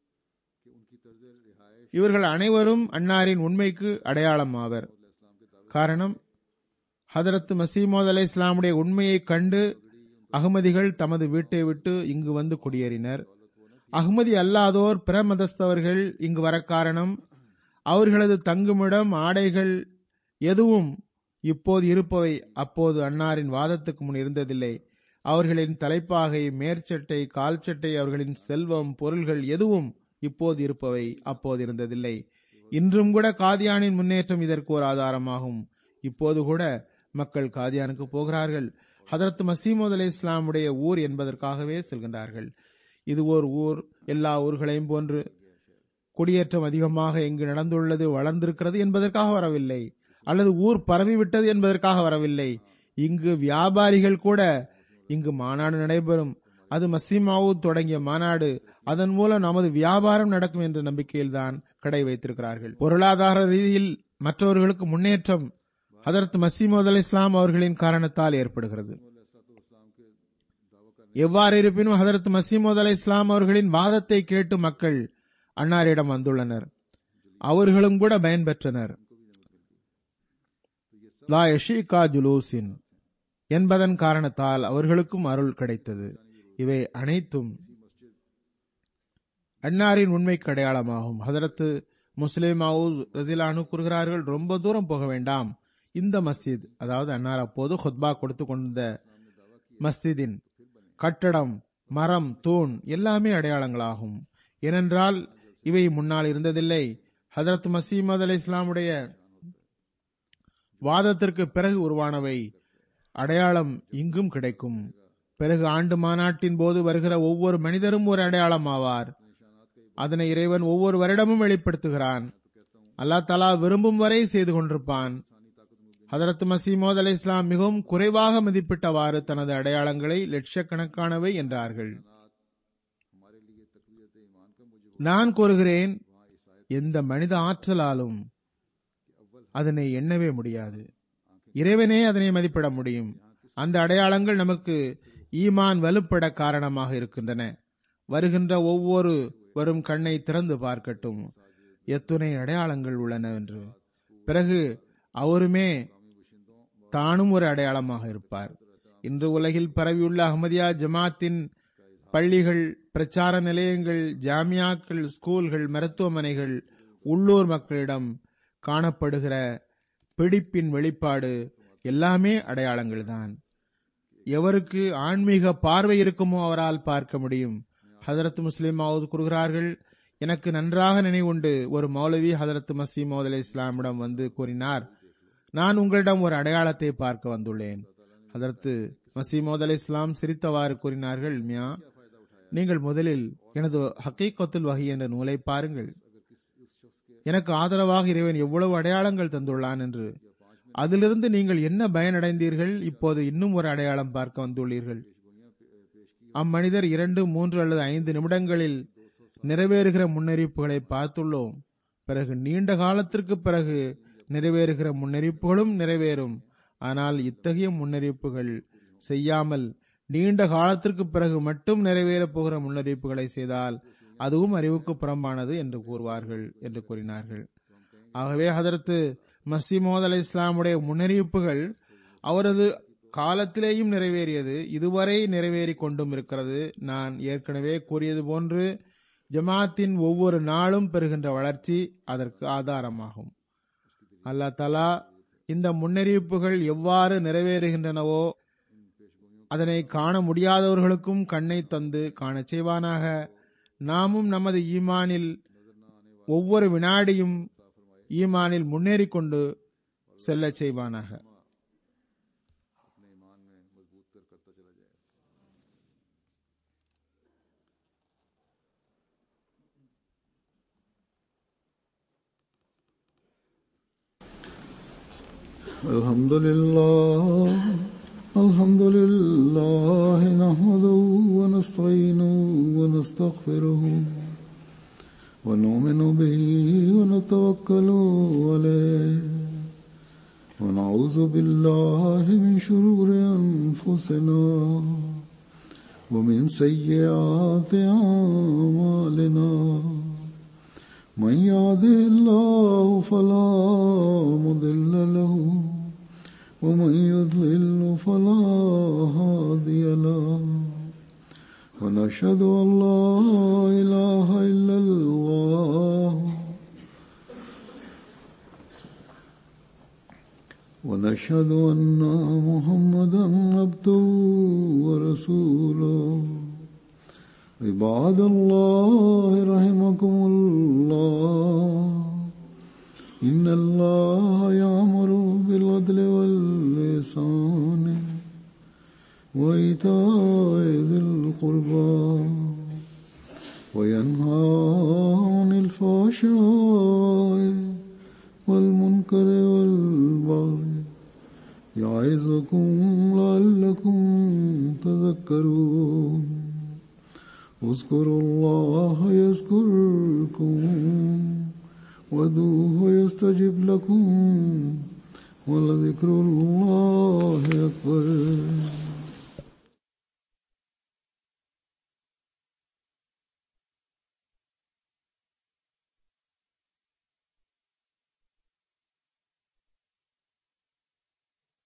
இவர்கள் அனைவரும் அன்னாரின் உண்மைக்கு அடையாளம் ஆவர் காரணம் ஹதரத் மசீமோத் அலை இஸ்லாமுடைய உண்மையை கண்டு அகமதிகள் தமது வீட்டை விட்டு இங்கு வந்து குடியேறினர் அகமதி அல்லாதோர் பிற மதஸ்தவர்கள் இங்கு வர காரணம் அவர்களது தங்குமிடம் ஆடைகள் எதுவும் இப்போது இருப்பவை அப்போது அன்னாரின் வாதத்துக்கு முன் இருந்ததில்லை அவர்களின் தலைப்பாகை மேற்சட்டை கால்சட்டை அவர்களின் செல்வம் பொருள்கள் எதுவும் இப்போது இருப்பவை அப்போது இருந்ததில்லை இன்றும் கூட காதியானின் முன்னேற்றம் இதற்கு ஒரு ஆதாரமாகும் இப்போது கூட மக்கள் காதியானுக்கு போகிறார்கள் ஹதரத் மசீமது அலி இஸ்லாமுடைய ஊர் என்பதற்காகவே செல்கின்றார்கள் இது ஓர் ஊர் எல்லா ஊர்களையும் போன்று குடியேற்றம் அதிகமாக எங்கு நடந்துள்ளது வளர்ந்திருக்கிறது என்பதற்காக வரவில்லை அல்லது ஊர் பரவிவிட்டது என்பதற்காக வரவில்லை இங்கு வியாபாரிகள் கூட இங்கு மாநாடு நடைபெறும் அது மசீமாவூத் தொடங்கிய மாநாடு அதன் மூலம் நமது வியாபாரம் நடக்கும் என்ற நம்பிக்கையில்தான் கடை வைத்திருக்கிறார்கள் பொருளாதார ரீதியில் மற்றவர்களுக்கு முன்னேற்றம் ஹதரத் மசீமது அலி இஸ்லாம் அவர்களின் காரணத்தால் ஏற்படுகிறது எவ்வாறு இருப்பினும் ஹதரத் மசீமது அலி இஸ்லாம் அவர்களின் வாதத்தை கேட்டு மக்கள் அன்னாரிடம் வந்துள்ளனர் அவர்களும் கூட பயன்பெற்றனர் லா யஷிகா ஜுலூசின் என்பதன் காரணத்தால் அவர்களுக்கும் அருள் கிடைத்தது இவை அனைத்தும் அன்னாரின் உண்மைக்கு அடையாளமாகும் ஹதரத்து முஸ்லிம் ரசிலானு கூறுகிறார்கள் ரொம்ப தூரம் போக வேண்டாம் இந்த மஸ்ஜித் அதாவது அன்னார் அப்போது ஹுத்பா கொடுத்து கொண்ட மஸ்ஜிதின் கட்டடம் மரம் தூண் எல்லாமே அடையாளங்களாகும் ஏனென்றால் இவை முன்னால் இருந்ததில்லை ஹதரத் மசீமது அலி இஸ்லாமுடைய வாதத்திற்கு பிறகு உருவானவை அடையாளம் இங்கும் கிடைக்கும் பிறகு ஆண்டு மாநாட்டின் போது வருகிற ஒவ்வொரு மனிதரும் ஒரு அடையாளம் ஆவார் அதனை இறைவன் ஒவ்வொரு வருடமும் வெளிப்படுத்துகிறான் அல்லா தலா விரும்பும் வரை செய்து கொண்டிருப்பான் ஹதரத் மசீமோத் அலி இஸ்லாம் மிகவும் குறைவாக மதிப்பிட்டவாறு தனது அடையாளங்களை லட்சக்கணக்கானவை என்றார்கள் நான் கூறுகிறேன் எந்த மனித ஆற்றலாலும் அதனை எண்ணவே முடியாது இறைவனே அதனை மதிப்பிட முடியும் அந்த அடையாளங்கள் நமக்கு ஈமான் வலுப்பட காரணமாக இருக்கின்றன வருகின்ற ஒவ்வொரு வரும் கண்ணை திறந்து பார்க்கட்டும் எத்துணை அடையாளங்கள் உள்ளன என்று பிறகு அவருமே தானும் ஒரு அடையாளமாக இருப்பார் இன்று உலகில் பரவியுள்ள அகமதியா ஜமாத்தின் பள்ளிகள் பிரச்சார நிலையங்கள் ஜாமியாக்கள் ஸ்கூல்கள் மருத்துவமனைகள் உள்ளூர் மக்களிடம் காணப்படுகிற பிடிப்பின் வெளிப்பாடு எல்லாமே அடையாளங்கள் தான் எவருக்கு ஆன்மீக பார்வை இருக்குமோ அவரால் பார்க்க முடியும் ஹதரத் முஸ்லிம் கூறுகிறார்கள் எனக்கு நன்றாக நினைவுண்டு ஒரு மௌலவி ஹதரத் மசீமோத் அலி இஸ்லாமிடம் வந்து கூறினார் நான் உங்களிடம் ஒரு அடையாளத்தை பார்க்க வந்துள்ளேன் ஹதரத் மசீமோத் அலி இஸ்லாம் சிரித்தவாறு கூறினார்கள் மியா நீங்கள் முதலில் எனது ஹக்கீக்கத்துல் வகை என்ற நூலை பாருங்கள் எனக்கு ஆதரவாக இறைவன் எவ்வளவு அடையாளங்கள் தந்துள்ளான் என்று அதிலிருந்து நீங்கள் என்ன பயனடைந்தீர்கள் இப்போது இன்னும் ஒரு அடையாளம் பார்க்க வந்துள்ளீர்கள் அம்மனிதர் இரண்டு மூன்று அல்லது ஐந்து நிமிடங்களில் நிறைவேறுகிற முன்னறிவிப்புகளை பார்த்துள்ளோம் பிறகு நீண்ட காலத்திற்கு பிறகு நிறைவேறுகிற முன்னறிவிப்புகளும் நிறைவேறும் ஆனால் இத்தகைய முன்னறிவிப்புகள் செய்யாமல் நீண்ட காலத்திற்கு பிறகு மட்டும் நிறைவேறப் போகிற முன்னறிவிப்புகளை செய்தால் அதுவும் அறிவுக்கு புறம்பானது என்று கூறுவார்கள் என்று கூறினார்கள் ஆகவே ஹதரத்து மசீமோத் அலி இஸ்லாமுடைய முன்னறிவிப்புகள் அவரது காலத்திலேயும் நிறைவேறியது இதுவரை நிறைவேறி கொண்டும் இருக்கிறது நான் ஏற்கனவே கூறியது போன்று ஜமாத்தின் ஒவ்வொரு நாளும் பெறுகின்ற வளர்ச்சி அதற்கு ஆதாரமாகும் அல்லா தலா இந்த முன்னறிவிப்புகள் எவ்வாறு நிறைவேறுகின்றனவோ அதனை காண முடியாதவர்களுக்கும் கண்ணை தந்து காணச் செய்வானாக நாமும் நமது ஈமானில் ஒவ்வொரு வினாடியும் ஈமானில் முன்னேறி கொண்டு செல்ல செய்வானாக الحمد لله الحمد لله نحمده ونستعينه ونستغفره ونؤمن به ونتوكل عليه ونعوذ بالله من شرور أنفسنا ومن سيئات أعمالنا من يهده الله فلا مضل له ومن يضلل فلا هادي له ونشهد أن لا إله إلا الله ونشهد أن محمدا عبده ورسوله عباد الله رحمكم الله إن الله يأمر بالعدل واللسان وإيتاء ذي القربى وينهى عن الفحشاء والمنكر والبغي يعظكم لعلكم تذكرون اذكروا الله يذكركم ودوه يستجب لكم ولذكر الله أكبر